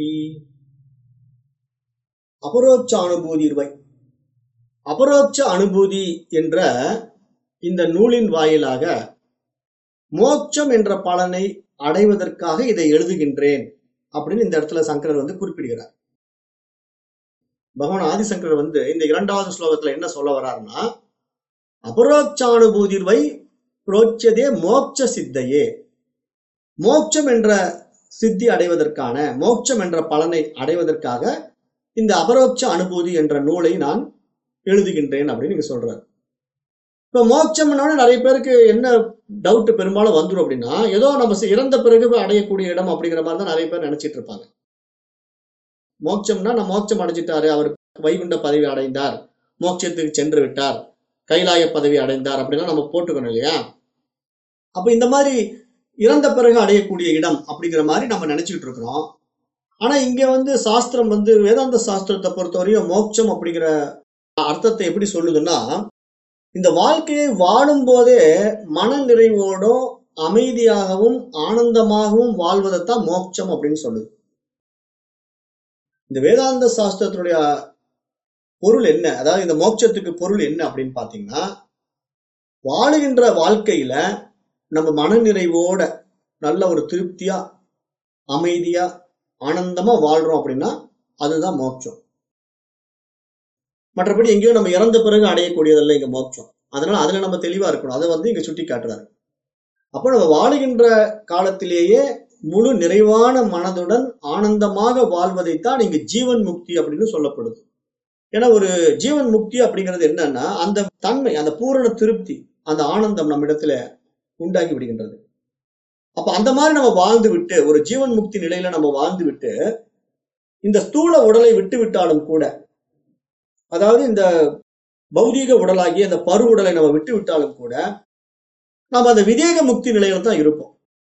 அபரோட்ச அனுபூதிர்வை அபரோட்ச அனுபூதி என்ற இந்த நூலின் வாயிலாக மோட்சம் என்ற பலனை அடைவதற்காக இதை எழுதுகின்றேன் அப்படின்னு இந்த இடத்துல சங்கரர் வந்து குறிப்பிடுகிறார் பகவான் ஆதிசங்கரர் வந்து இந்த இரண்டாவது ஸ்லோகத்துல என்ன சொல்ல வர்றாருன்னா அபரோக்ஷானுபூதிர்வை புரோட்சதே மோட்ச சித்தையே மோட்சம் என்ற சித்தி அடைவதற்கான மோட்சம் என்ற பலனை அடைவதற்காக இந்த அபரோட்ச அனுபூதி என்ற நூலை நான் எழுதுகின்றேன் அப்படின்னு நீங்க சொல்றாரு இப்ப மோட்சம்னா நிறைய பேருக்கு என்ன டவுட் பெரும்பாலும் வந்துடும் அப்படின்னா ஏதோ நம்ம சி- இறந்த பிறகு அடையக்கூடிய இடம் அப்படிங்கிற மாதிரி தான் நிறைய பேர் நினைச்சிட்டு இருப்பாங்க மோட்சம்னா நான் மோட்சம் அடைஞ்சிட்டாரு அவர் வைகுண்ட பதவி அடைந்தார் மோட்சத்துக்கு சென்று விட்டார் கைலாய பதவி அடைந்தார் அப்படிலாம் நம்ம போட்டுக்கணும் இல்லையா அப்ப இந்த மாதிரி இறந்த பிறகு அடையக்கூடிய இடம் அப்படிங்கிற மாதிரி நம்ம நினைச்சுக்கிட்டு இருக்கிறோம் ஆனா இங்க வந்து சாஸ்திரம் வந்து வேதாந்த சாஸ்திரத்தை பொறுத்தவரையும் மோட்சம் அப்படிங்கிற அர்த்தத்தை எப்படி சொல்லுதுன்னா இந்த வாழ்க்கையை வாழும் போதே மன நிறைவோடும் அமைதியாகவும் ஆனந்தமாகவும் வாழ்வதைத்தான் மோட்சம் அப்படின்னு சொல்லுது இந்த வேதாந்த சாஸ்திரத்தினுடைய பொருள் என்ன அதாவது இந்த மோட்சத்துக்கு பொருள் என்ன அப்படின்னு பாத்தீங்கன்னா வாழுகின்ற வாழ்க்கையில நம்ம மனநிறைவோட நல்ல ஒரு திருப்தியா அமைதியா ஆனந்தமா வாழ்றோம் அப்படின்னா அதுதான் மோட்சம் மற்றபடி எங்கேயோ நம்ம இறந்த பிறகு அடையக்கூடியதல்ல இங்க மோட்சம் அதனால அதுல நம்ம தெளிவா இருக்கணும் அதை வந்து இங்க சுட்டி காட்டுறாரு அப்போ நம்ம வாழுகின்ற காலத்திலேயே முழு நிறைவான மனதுடன் ஆனந்தமாக வாழ்வதைத்தான் இங்க ஜீவன் முக்தி அப்படின்னு சொல்லப்படுது ஏன்னா ஒரு ஜீவன் முக்தி அப்படிங்கிறது என்னன்னா அந்த தன்மை அந்த பூரண திருப்தி அந்த ஆனந்தம் நம்ம இடத்துல உண்டாகி விடுகின்றது அப்ப அந்த மாதிரி நம்ம வாழ்ந்து விட்டு ஒரு ஜீவன் முக்தி நிலையில நம்ம வாழ்ந்து விட்டு இந்த ஸ்தூல உடலை விட்டு விட்டாலும் கூட அதாவது இந்த பௌதீக உடலாகிய இந்த பரு உடலை நம்ம விட்டு விட்டாலும் கூட நாம் அந்த விதேக முக்தி நிலையில தான் இருப்போம்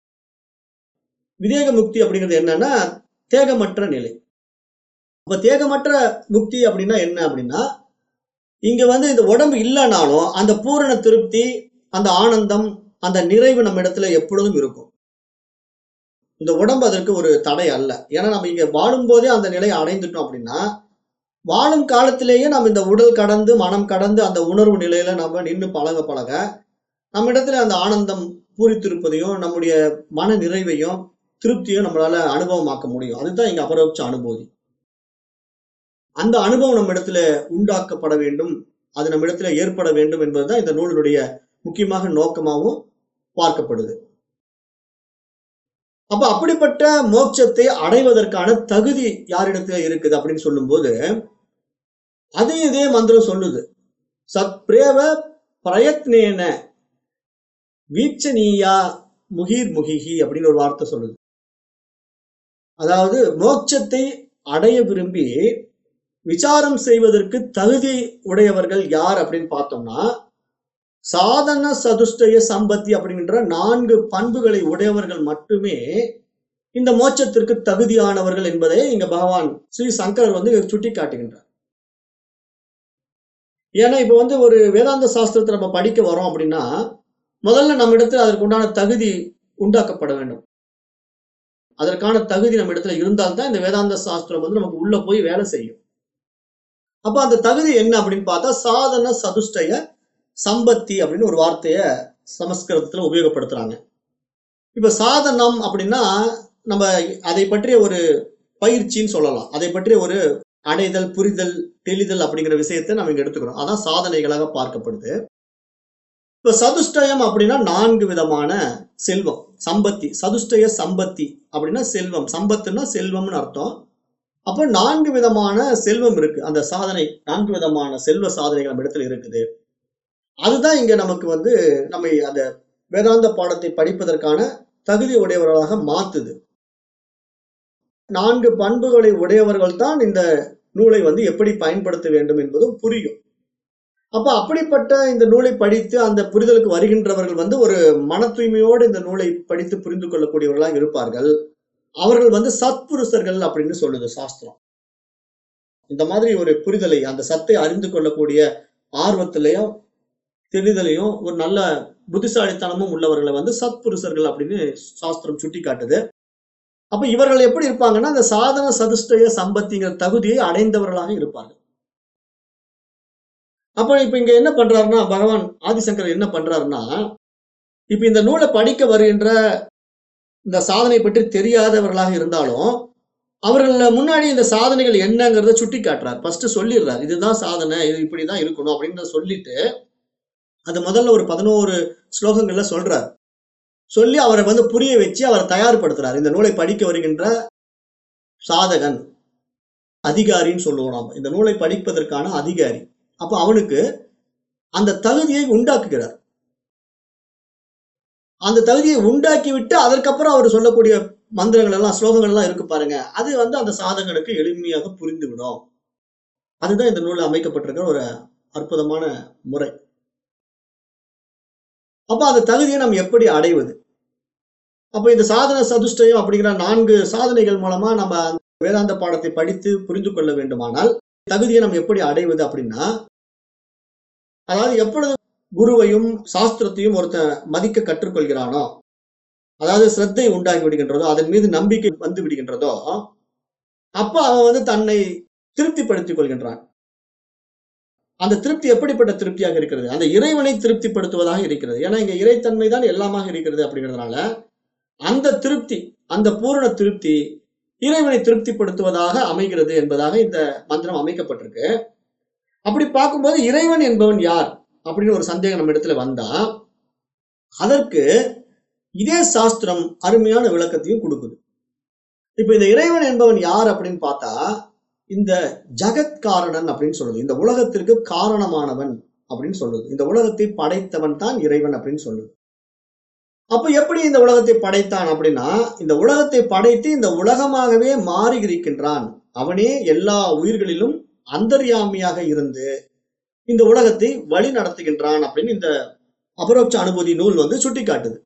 விதேக முக்தி அப்படிங்கிறது என்னன்னா தேகமற்ற நிலை அப்ப தேகமற்ற முக்தி அப்படின்னா என்ன அப்படின்னா இங்க வந்து இந்த உடம்பு இல்லைனாலும் அந்த பூரண திருப்தி அந்த ஆனந்தம் அந்த நிறைவு நம்ம இடத்துல எப்பொழுதும் இருக்கும் இந்த உடம்பு அதற்கு ஒரு தடை அல்ல ஏன்னா நம்ம இங்க வாழும் போதே அந்த நிலையை அடைந்துட்டோம் அப்படின்னா வாழும் காலத்திலேயே நம்ம இந்த உடல் கடந்து மனம் கடந்து அந்த உணர்வு நிலையில நம்ம நின்று பழக பழக நம்ம இடத்துல அந்த ஆனந்தம் பூரித்திருப்பதையும் நம்முடைய மன நிறைவையும் திருப்தியும் நம்மளால அனுபவமாக்க முடியும் அதுதான் இங்க அபரோட்ச அனுபூதி அந்த அனுபவம் நம்ம இடத்துல உண்டாக்கப்பட வேண்டும் அது நம்ம இடத்துல ஏற்பட வேண்டும் என்பதுதான் இந்த நூலினுடைய முக்கியமாக நோக்கமாகவும் பார்க்கப்படுது அப்ப அப்படிப்பட்ட மோட்சத்தை அடைவதற்கான தகுதி யாரிடத்துல இருக்குது அப்படின்னு சொல்லும்போது அதையும் இதே மந்திரம் சொல்லுது சத்பிரேவ பிரயத்னேன வீச்சனீயா முகிர் முகிஹி அப்படின்னு ஒரு வார்த்தை சொல்லுது அதாவது மோட்சத்தை அடைய விரும்பி விசாரம் செய்வதற்கு தகுதி உடையவர்கள் யார் அப்படின்னு பார்த்தோம்னா சாதன சதுஷ்டய சம்பத்தி அப்படிங்கிற நான்கு பண்புகளை உடையவர்கள் மட்டுமே இந்த மோட்சத்திற்கு தகுதியானவர்கள் என்பதை இங்க பகவான் ஸ்ரீ சங்கரர் வந்து சுட்டி காட்டுகின்றார் ஏன்னா இப்ப வந்து ஒரு வேதாந்த சாஸ்திரத்தை நம்ம படிக்க வரோம் அப்படின்னா முதல்ல நம்ம இடத்துல அதற்கு உண்டான தகுதி உண்டாக்கப்பட வேண்டும் அதற்கான தகுதி நம்ம இடத்துல இருந்தால்தான் இந்த வேதாந்த சாஸ்திரம் வந்து நமக்கு உள்ள போய் வேலை செய்யும் அப்ப அந்த தகுதி என்ன அப்படின்னு பார்த்தா சாதன சதுஷ்டய சம்பத்தி அப்படின்னு ஒரு வார்த்தைய சமஸ்கிருதத்துல உபயோகப்படுத்துறாங்க இப்ப சாதனம் அப்படின்னா நம்ம அதை பற்றிய ஒரு பயிற்சின்னு சொல்லலாம் அதை பற்றிய ஒரு அடைதல் புரிதல் தெளிதல் அப்படிங்கிற விஷயத்தை நம்ம இங்க எடுத்துக்கிறோம் அதான் சாதனைகளாக பார்க்கப்படுது இப்ப சதுஷ்டயம் அப்படின்னா நான்கு விதமான செல்வம் சம்பத்தி சதுஷ்டய சம்பத்தி அப்படின்னா செல்வம் சம்பத்துன்னா செல்வம்னு அர்த்தம் அப்ப நான்கு விதமான செல்வம் இருக்கு அந்த சாதனை நான்கு விதமான செல்வ சாதனைகள் நம்ம இடத்துல இருக்குது அதுதான் இங்க நமக்கு வந்து நம்ம அந்த வேதாந்த பாடத்தை படிப்பதற்கான தகுதி உடையவர்களாக மாத்துது நான்கு பண்புகளை உடையவர்கள் தான் இந்த நூலை வந்து எப்படி பயன்படுத்த வேண்டும் என்பதும் புரியும் அப்ப அப்படிப்பட்ட இந்த நூலை படித்து அந்த புரிதலுக்கு வருகின்றவர்கள் வந்து ஒரு மன தூய்மையோடு இந்த நூலை படித்து புரிந்து கொள்ளக்கூடியவர்களாக இருப்பார்கள் அவர்கள் வந்து சத்புருஷர்கள் அப்படின்னு சொல்லுது சாஸ்திரம் இந்த மாதிரி ஒரு புரிதலை அந்த சத்தை அறிந்து கொள்ளக்கூடிய ஆர்வத்திலையும் தெரிதலையும் ஒரு நல்ல புத்திசாலித்தனமும் உள்ளவர்களை வந்து சத்புருஷர்கள் அப்படின்னு சாஸ்திரம் சுட்டி காட்டுது அப்ப இவர்கள் எப்படி இருப்பாங்கன்னா அந்த சாதன சதுஷ்டய சம்பத்திங்கிற தகுதியை அடைந்தவர்களாக இருப்பார்கள் அப்ப இப்ப இங்க என்ன பண்றாருன்னா பகவான் ஆதிசங்கர் என்ன பண்றாருன்னா இப்ப இந்த நூலை படிக்க வருகின்ற இந்த சாதனை பற்றி தெரியாதவர்களாக இருந்தாலும் அவர்கள் முன்னாடி இந்த சாதனைகள் என்னங்கிறத சுட்டி காட்டுறார் ஃபர்ஸ்ட் சொல்லிடுறார் இதுதான் சாதனை இது இப்படிதான் இருக்கணும் அப்படின்னு சொல்லிட்டு அது முதல்ல ஒரு பதினோரு ஸ்லோகங்கள்ல சொல்றார் சொல்லி அவரை வந்து புரிய வச்சு அவரை தயார்படுத்துறார் இந்த நூலை படிக்க வருகின்ற சாதகன் அதிகாரின்னு சொல்லுவோம் நாம இந்த நூலை படிப்பதற்கான அதிகாரி அப்ப அவனுக்கு அந்த தகுதியை உண்டாக்குகிறார் அந்த தகுதியை உண்டாக்கி விட்டு அதற்கப்புறம் அவர் சொல்லக்கூடிய மந்திரங்கள் எல்லாம் ஸ்லோகங்கள் எல்லாம் இருக்கு பாருங்க அது வந்து அந்த சாதகனுக்கு எளிமையாக புரிந்துவிடும் அதுதான் இந்த நூலில் அமைக்கப்பட்டிருக்கிற ஒரு அற்புதமான முறை அப்ப அந்த தகுதியை நம்ம எப்படி அடைவது அப்ப இந்த சாதன சதுஷ்டயம் அப்படிங்கிற நான்கு சாதனைகள் மூலமா நம்ம அந்த வேதாந்த பாடத்தை படித்து புரிந்து கொள்ள வேண்டுமானால் தகுதியை நம்ம எப்படி அடைவது அப்படின்னா அதாவது எப்பொழுது குருவையும் சாஸ்திரத்தையும் ஒருத்தன் மதிக்க கற்றுக்கொள்கிறானோ அதாவது சிரத்தை உண்டாகி விடுகின்றதோ அதன் மீது நம்பிக்கை வந்து விடுகின்றதோ அப்ப அவன் வந்து தன்னை திருப்திப்படுத்திக் கொள்கின்றான் அந்த திருப்தி எப்படிப்பட்ட திருப்தியாக இருக்கிறது அந்த இறைவனை திருப்திப்படுத்துவதாக இருக்கிறது ஏன்னா இங்க இறைத்தன்மை தான் எல்லாமாக இருக்கிறது அப்படிங்கிறதுனால அந்த திருப்தி அந்த பூரண திருப்தி இறைவனை திருப்திப்படுத்துவதாக அமைகிறது என்பதாக இந்த மந்திரம் அமைக்கப்பட்டிருக்கு அப்படி பார்க்கும்போது இறைவன் என்பவன் யார் அப்படின்னு ஒரு சந்தேகம் நம்ம இடத்துல வந்தா அதற்கு இதே சாஸ்திரம் அருமையான விளக்கத்தையும் கொடுக்குது இப்ப இந்த இறைவன் என்பவன் யார் அப்படின்னு பார்த்தா இந்த ஜகத்காரணன் அப்படின்னு சொல்லுது இந்த உலகத்திற்கு காரணமானவன் அப்படின்னு சொல்லுது இந்த உலகத்தை படைத்தவன் தான் இறைவன் அப்படின்னு சொல்லுது அப்ப எப்படி இந்த உலகத்தை படைத்தான் அப்படின்னா இந்த உலகத்தை படைத்து இந்த உலகமாகவே மாறி இருக்கின்றான் அவனே எல்லா உயிர்களிலும் அந்தர்யாமியாக இருந்து இந்த உலகத்தை வழி நடத்துகின்றான் அப்படின்னு இந்த அபரோட்ச அனுபூதி நூல் வந்து சுட்டி காட்டுது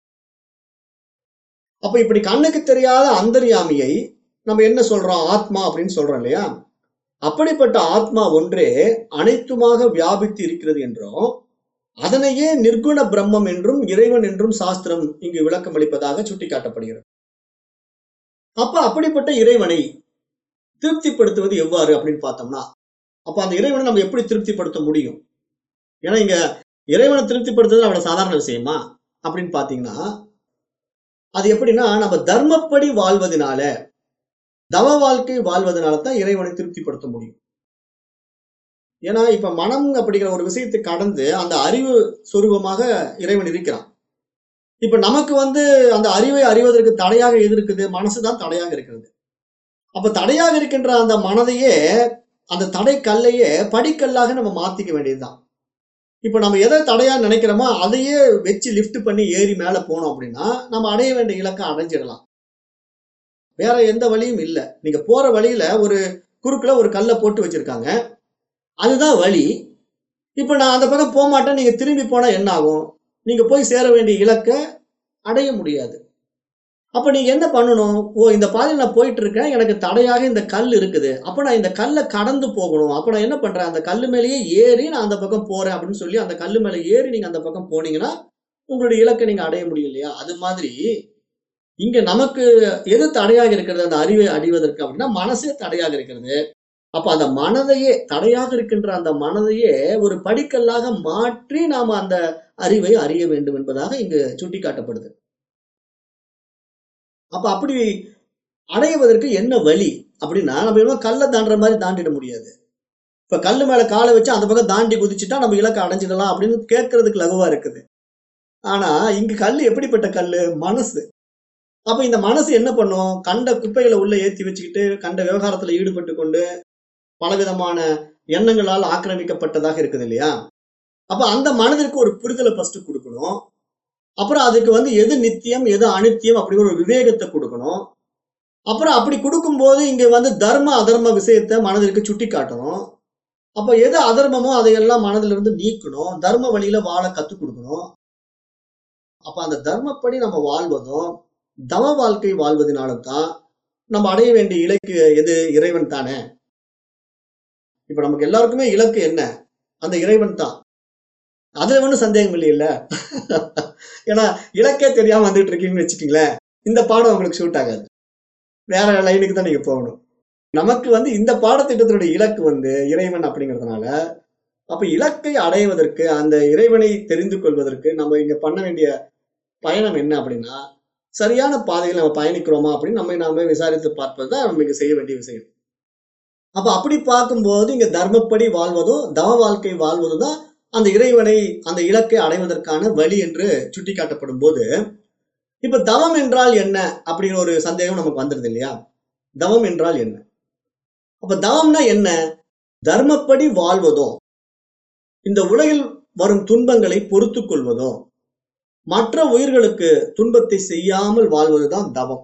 அப்ப இப்படி கண்ணுக்கு தெரியாத அந்தர்யாமியை நம்ம என்ன சொல்றோம் ஆத்மா அப்படின்னு சொல்றோம் இல்லையா அப்படிப்பட்ட ஆத்மா ஒன்றே அனைத்துமாக வியாபித்து இருக்கிறது என்றும் அதனையே நிர்குண பிரம்மம் என்றும் இறைவன் என்றும் சாஸ்திரம் இங்கு விளக்கம் அளிப்பதாக சுட்டிக்காட்டப்படுகிறது அப்ப அப்படிப்பட்ட இறைவனை திருப்திப்படுத்துவது எவ்வாறு அப்படின்னு பார்த்தோம்னா அப்ப அந்த இறைவனை நம்ம எப்படி திருப்திப்படுத்த முடியும் ஏன்னா இங்க இறைவனை திருப்திப்படுத்துறது அவ்வளவு சாதாரண விஷயமா அப்படின்னு பாத்தீங்கன்னா அது எப்படின்னா நம்ம தர்மப்படி வாழ்வதனால தவ வாழ்க்கை வாழ்வதனால தான் இறைவனை திருப்திப்படுத்த முடியும் ஏன்னா இப்ப மனம் அப்படிங்கிற ஒரு விஷயத்தை கடந்து அந்த அறிவு சொரூபமாக இறைவன் இருக்கிறான் இப்ப நமக்கு வந்து அந்த அறிவை அறிவதற்கு தடையாக எது இருக்குது மனசுதான் தடையாக இருக்கிறது அப்ப தடையாக இருக்கின்ற அந்த மனதையே அந்த தடை கல்லையே படிக்கல்லாக நம்ம மாத்திக்க வேண்டியதுதான் இப்ப நம்ம எதை தடையா நினைக்கிறோமோ அதையே வச்சு லிஃப்ட் பண்ணி ஏறி மேல போனோம் அப்படின்னா நம்ம அடைய வேண்டிய இலக்கை அடைஞ்சிடலாம் வேற எந்த வழியும் இல்லை நீங்க போற வழியில ஒரு குறுக்குல ஒரு கல்லை போட்டு வச்சிருக்காங்க அதுதான் வழி இப்ப நான் அந்த பக்கம் போக மாட்டேன் நீங்க திரும்பி போனா என்ன ஆகும் நீங்க போய் சேர வேண்டிய இலக்கை அடைய முடியாது அப்ப நீங்க என்ன பண்ணணும் ஓ இந்த பாதையில் நான் போயிட்டு இருக்கேன் எனக்கு தடையாக இந்த கல் இருக்குது அப்ப நான் இந்த கல்லை கடந்து போகணும் அப்ப நான் என்ன பண்றேன் அந்த கல்லு மேலேயே ஏறி நான் அந்த பக்கம் போறேன் அப்படின்னு சொல்லி அந்த கல்லு மேலே ஏறி நீங்க அந்த பக்கம் போனீங்கன்னா உங்களுடைய இலக்கை நீங்க அடைய முடியும் இல்லையா அது மாதிரி இங்க நமக்கு எது தடையாக இருக்கிறது அந்த அறிவை அடைவதற்கு அப்படின்னா மனசே தடையாக இருக்கிறது அப்ப அந்த மனதையே தடையாக இருக்கின்ற அந்த மனதையே ஒரு படிக்கல்லாக மாற்றி நாம அந்த அறிவை அறிய வேண்டும் என்பதாக இங்கு சுட்டிக்காட்டப்படுது அப்ப அப்படி அடைவதற்கு என்ன வழி அப்படின்னா நம்ம இன்னும் கல்லை தாண்டுற மாதிரி தாண்டிட முடியாது இப்ப கல்லு மேல காலை வச்சு அந்த பக்கம் தாண்டி குதிச்சுட்டா நம்ம இலக்கை அடைஞ்சிடலாம் அப்படின்னு கேட்கறதுக்கு லகுவா இருக்குது ஆனா இங்க கல்லு எப்படிப்பட்ட கல்லு மனசு அப்ப இந்த மனசு என்ன பண்ணும் கண்ட குப்பைகளை உள்ள ஏத்தி வச்சுக்கிட்டு கண்ட விவகாரத்துல ஈடுபட்டு கொண்டு பலவிதமான எண்ணங்களால் ஆக்கிரமிக்கப்பட்டதாக இருக்குது இல்லையா அப்ப அந்த மனதிற்கு ஒரு புரிதலை ஃபர்ஸ்ட் கொடுக்கணும் அப்புறம் அதுக்கு வந்து எது நித்தியம் எது அனித்தியம் அப்படிங்கிற ஒரு விவேகத்தை கொடுக்கணும் அப்புறம் அப்படி கொடுக்கும்போது இங்க வந்து தர்ம அதர்ம விஷயத்தை மனதிற்கு சுட்டி காட்டணும் அப்ப எது அதர்மமோ அதையெல்லாம் மனதிலிருந்து இருந்து நீக்கணும் தர்ம வழியில வாழ கத்துக் கொடுக்கணும் அப்ப அந்த தர்மப்படி நம்ம வாழ்வதும் தவ வாழ்க்கை வாழ்வதனால தான் நம்ம அடைய வேண்டிய இலக்கு எது இறைவன் தானே இப்ப நமக்கு எல்லாருக்குமே இலக்கு என்ன அந்த இறைவன் தான் அதுல ஒன்றும் சந்தேகம் இல்லையில்ல ஏன்னா இலக்கே தெரியாம வந்துட்டு இருக்கீங்கன்னு வச்சுக்கீங்களேன் இந்த பாடம் உங்களுக்கு ஷூட் ஆகாது வேற லைனுக்கு தான் நீங்க போகணும் நமக்கு வந்து இந்த பாடத்திட்டத்தினுடைய இலக்கு வந்து இறைவன் அப்படிங்கிறதுனால அப்ப இலக்கை அடைவதற்கு அந்த இறைவனை தெரிந்து கொள்வதற்கு நம்ம இங்க பண்ண வேண்டிய பயணம் என்ன அப்படின்னா சரியான பாதையில் நம்ம பயணிக்கிறோமா அப்படின்னு நம்மை நாமே விசாரித்து பார்ப்பது தான் நம்ம இங்க செய்ய வேண்டிய விஷயம் அப்ப அப்படி பார்க்கும்போது இங்க தர்மப்படி வாழ்வதும் தவ வாழ்க்கை வாழ்வதும் தான் அந்த இறைவனை அந்த இலக்கை அடைவதற்கான வழி என்று சுட்டி காட்டப்படும் போது இப்ப தவம் என்றால் என்ன அப்படிங்கிற ஒரு சந்தேகம் நமக்கு வந்துருது இல்லையா தவம் என்றால் என்ன அப்ப தவம்னா என்ன தர்மப்படி வாழ்வதும் இந்த உலகில் வரும் துன்பங்களை பொறுத்து கொள்வதும் மற்ற உயிர்களுக்கு துன்பத்தை செய்யாமல் வாழ்வதுதான் தவம்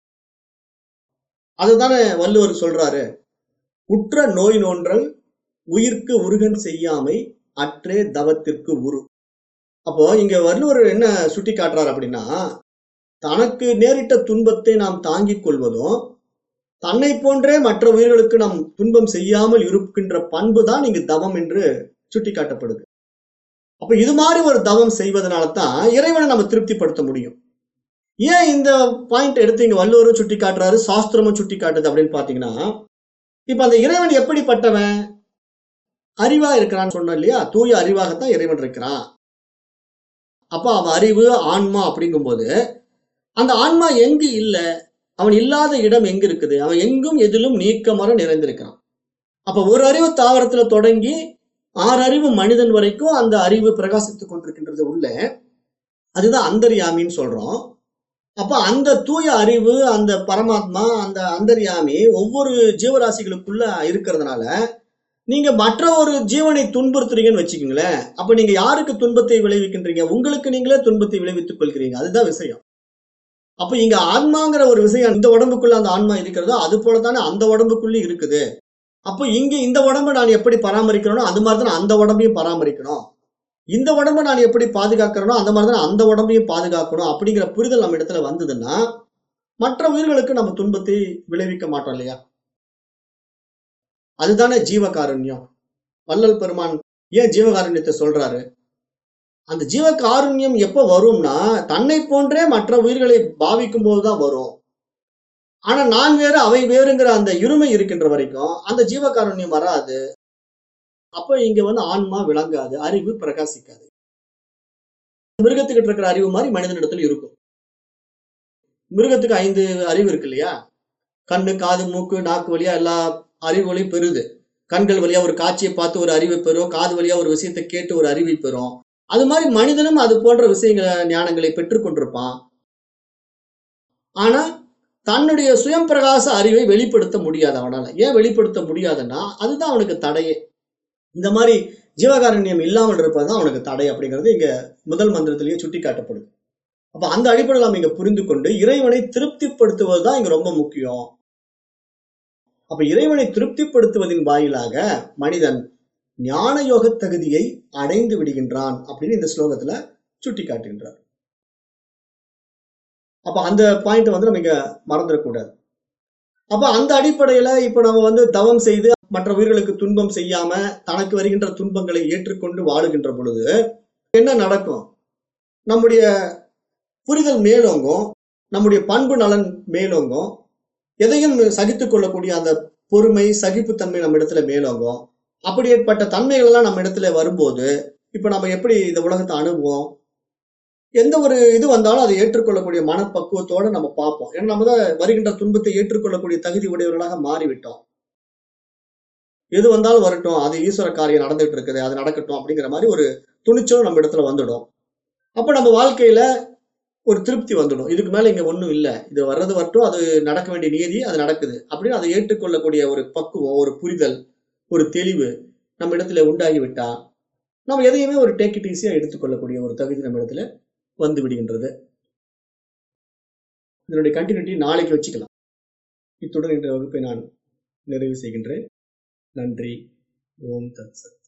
அதுதானே வள்ளுவர் சொல்றாரு உற்ற நோய் நோன்றல் உயிர்க்கு உருகன் செய்யாமை அற்றே தவத்திற்கு உரு அப்போ இங்க வள்ளுவர் என்ன சுட்டி காட்டுறாரு அப்படின்னா தனக்கு நேரிட்ட துன்பத்தை நாம் தாங்கிக் கொள்வதும் தன்னை போன்றே மற்ற உயிர்களுக்கு நாம் துன்பம் செய்யாமல் இருக்கின்ற பண்பு தான் இங்கு தவம் என்று சுட்டிக்காட்டப்படுது அப்ப இது மாதிரி ஒரு தவம் செய்வதனால தான் இறைவனை நம்ம திருப்திப்படுத்த முடியும் ஏன் இந்த பாயிண்ட் எடுத்து இங்க வள்ளுவரும் சுட்டி காட்டுறாரு சாஸ்திரமும் சுட்டி காட்டுது அப்படின்னு பாத்தீங்கன்னா இப்ப அந்த இறைவன் எப்படிப்பட்டவன் அறிவா இருக்கிறான்னு சொன்னோம் இல்லையா தூய அறிவாகத்தான் இறைவன் இருக்கிறான் அப்ப அவன் அறிவு ஆன்மா அப்படிங்கும்போது அந்த ஆன்மா எங்கு இல்ல அவன் இல்லாத இடம் எங்க இருக்குது அவன் எங்கும் எதிலும் நீக்கமர நிறைந்திருக்கிறான் அப்ப ஒரு அறிவு தாவரத்துல தொடங்கி ஆறு அறிவு மனிதன் வரைக்கும் அந்த அறிவு பிரகாசித்துக் கொண்டிருக்கின்றது உள்ள அதுதான் அந்தர்யாமின்னு சொல்றோம் அப்ப அந்த தூய அறிவு அந்த பரமாத்மா அந்த அந்தர்யாமி ஒவ்வொரு ஜீவராசிகளுக்குள்ள இருக்கிறதுனால நீங்க மற்ற ஒரு ஜீவனை துன்புறுத்துறீங்கன்னு வச்சுக்கோங்களேன் அப்ப நீங்க யாருக்கு துன்பத்தை விளைவிக்கின்றீங்க உங்களுக்கு நீங்களே துன்பத்தை விளைவித்துக் கொள்கிறீங்க அதுதான் விஷயம் அப்ப இங்க ஆன்மாங்கிற ஒரு விஷயம் இந்த உடம்புக்குள்ள அந்த ஆன்மா இருக்கிறதோ அது போலதானே அந்த உடம்புக்குள்ளே இருக்குது அப்போ இங்க இந்த உடம்பை நான் எப்படி பராமரிக்கிறேனோ அது மாதிரி தான் அந்த உடம்பையும் பராமரிக்கணும் இந்த உடம்பை நான் எப்படி பாதுகாக்கிறேனோ அந்த மாதிரி தான் அந்த உடம்பையும் பாதுகாக்கணும் அப்படிங்கிற புரிதல் நம்ம இடத்துல வந்ததுன்னா மற்ற உயிர்களுக்கு நம்ம துன்பத்தை விளைவிக்க மாட்டோம் இல்லையா அதுதானே ஜீவகாருண்யம் வள்ளல் பெருமான் ஏன் ஜீவகாருண்யத்தை சொல்றாரு அந்த ஜீவகாருண்யம் எப்ப வரும்னா தன்னை போன்றே மற்ற உயிர்களை பாவிக்கும் போதுதான் வரும் ஆனா நான் வேறு அவை வேறுங்கிற அந்த இருமை இருக்கின்ற வரைக்கும் அந்த ஜீவகாருண்யம் வராது அப்ப இங்க வந்து ஆன்மா விளங்காது அறிவு பிரகாசிக்காது மிருகத்துக்கிட்ட இருக்கிற அறிவு மாதிரி மனிதனிடத்துல இருக்கும் மிருகத்துக்கு ஐந்து அறிவு இருக்கு இல்லையா கண்ணு காது மூக்கு நாக்கு வழியா எல்லா அறிவுகளையும் பெறுது கண்கள் வழியா ஒரு காட்சியை பார்த்து ஒரு அறிவை பெறும் காது வழியா ஒரு விஷயத்தை கேட்டு ஒரு அறிவை பெறும் அது மாதிரி மனிதனும் அது போன்ற விஷயங்களை ஞானங்களை பெற்றுக்கொண்டிருப்பான் ஆனா தன்னுடைய சுயம் பிரகாச அறிவை வெளிப்படுத்த முடியாது அவனால ஏன் வெளிப்படுத்த முடியாதுன்னா அதுதான் அவனுக்கு தடையே இந்த மாதிரி ஜீவகாரண்யம் இல்லாமல் இருப்பதுதான் அவனுக்கு தடை அப்படிங்கிறது இங்க முதல் மந்திரத்திலேயே சுட்டி காட்டப்படுது அப்ப அந்த அடிப்படையில் நாம் இங்க புரிந்து கொண்டு இறைவனை திருப்திப்படுத்துவதுதான் இங்க ரொம்ப முக்கியம் அப்ப இறைவனை திருப்திப்படுத்துவதின் வாயிலாக மனிதன் ஞான யோக தகுதியை அடைந்து விடுகின்றான் அப்படின்னு இந்த ஸ்லோகத்துல சுட்டி காட்டுகின்றார் அப்ப அந்த பாயிண்ட் வந்து நம்ம இங்க மறந்துடக்கூடாது அப்ப அந்த அடிப்படையில இப்ப நம்ம வந்து தவம் செய்து மற்ற உயிர்களுக்கு துன்பம் செய்யாம தனக்கு வருகின்ற துன்பங்களை ஏற்றுக்கொண்டு வாழுகின்ற பொழுது என்ன நடக்கும் நம்முடைய புரிதல் மேலோங்கும் நம்முடைய பண்பு நலன் மேலோங்கும் எதையும் சகித்துக் கொள்ளக்கூடிய அந்த பொறுமை சகிப்புத்தன்மை நம்ம இடத்துல மேலோங்கும் அப்படிப்பட்ட தன்மைகள் எல்லாம் நம்ம இடத்துல வரும்போது இப்ப நம்ம எப்படி இந்த உலகத்தை அணுகுவோம் எந்த ஒரு இது வந்தாலும் அதை ஏற்றுக்கொள்ளக்கூடிய மனப்பக்குவத்தோட நம்ம பார்ப்போம் ஏன்னா நம்ம தான் வருகின்ற துன்பத்தை ஏற்றுக்கொள்ளக்கூடிய தகுதி உடையவர்களாக மாறிவிட்டோம் எது வந்தாலும் வரட்டும் அது ஈஸ்வர காரியம் நடந்துட்டு இருக்குது அது நடக்கட்டும் அப்படிங்கிற மாதிரி ஒரு துணிச்சலும் நம்ம இடத்துல வந்துடும் அப்ப நம்ம வாழ்க்கையில ஒரு திருப்தி வந்துடும் இதுக்கு மேல இங்க ஒண்ணும் இல்ல இது வர்றது வரட்டும் அது நடக்க வேண்டிய நீதி அது நடக்குது அப்படின்னு அதை ஏற்றுக்கொள்ளக்கூடிய ஒரு பக்குவம் ஒரு புரிதல் ஒரு தெளிவு நம்ம இடத்துல உண்டாகிவிட்டா நம்ம எதையுமே ஒரு டேக் இட் ஈஸியா எடுத்துக்கொள்ளக்கூடிய ஒரு தகுதி நம்ம இடத்துல வந்து விடுகின்றது இதனுடைய கண்டினியூட்டி நாளைக்கு வச்சுக்கலாம் இத்துடன் இன்றைய வகுப்பை நான் நிறைவு செய்கின்றேன் நன்றி ஓம் தத் சத்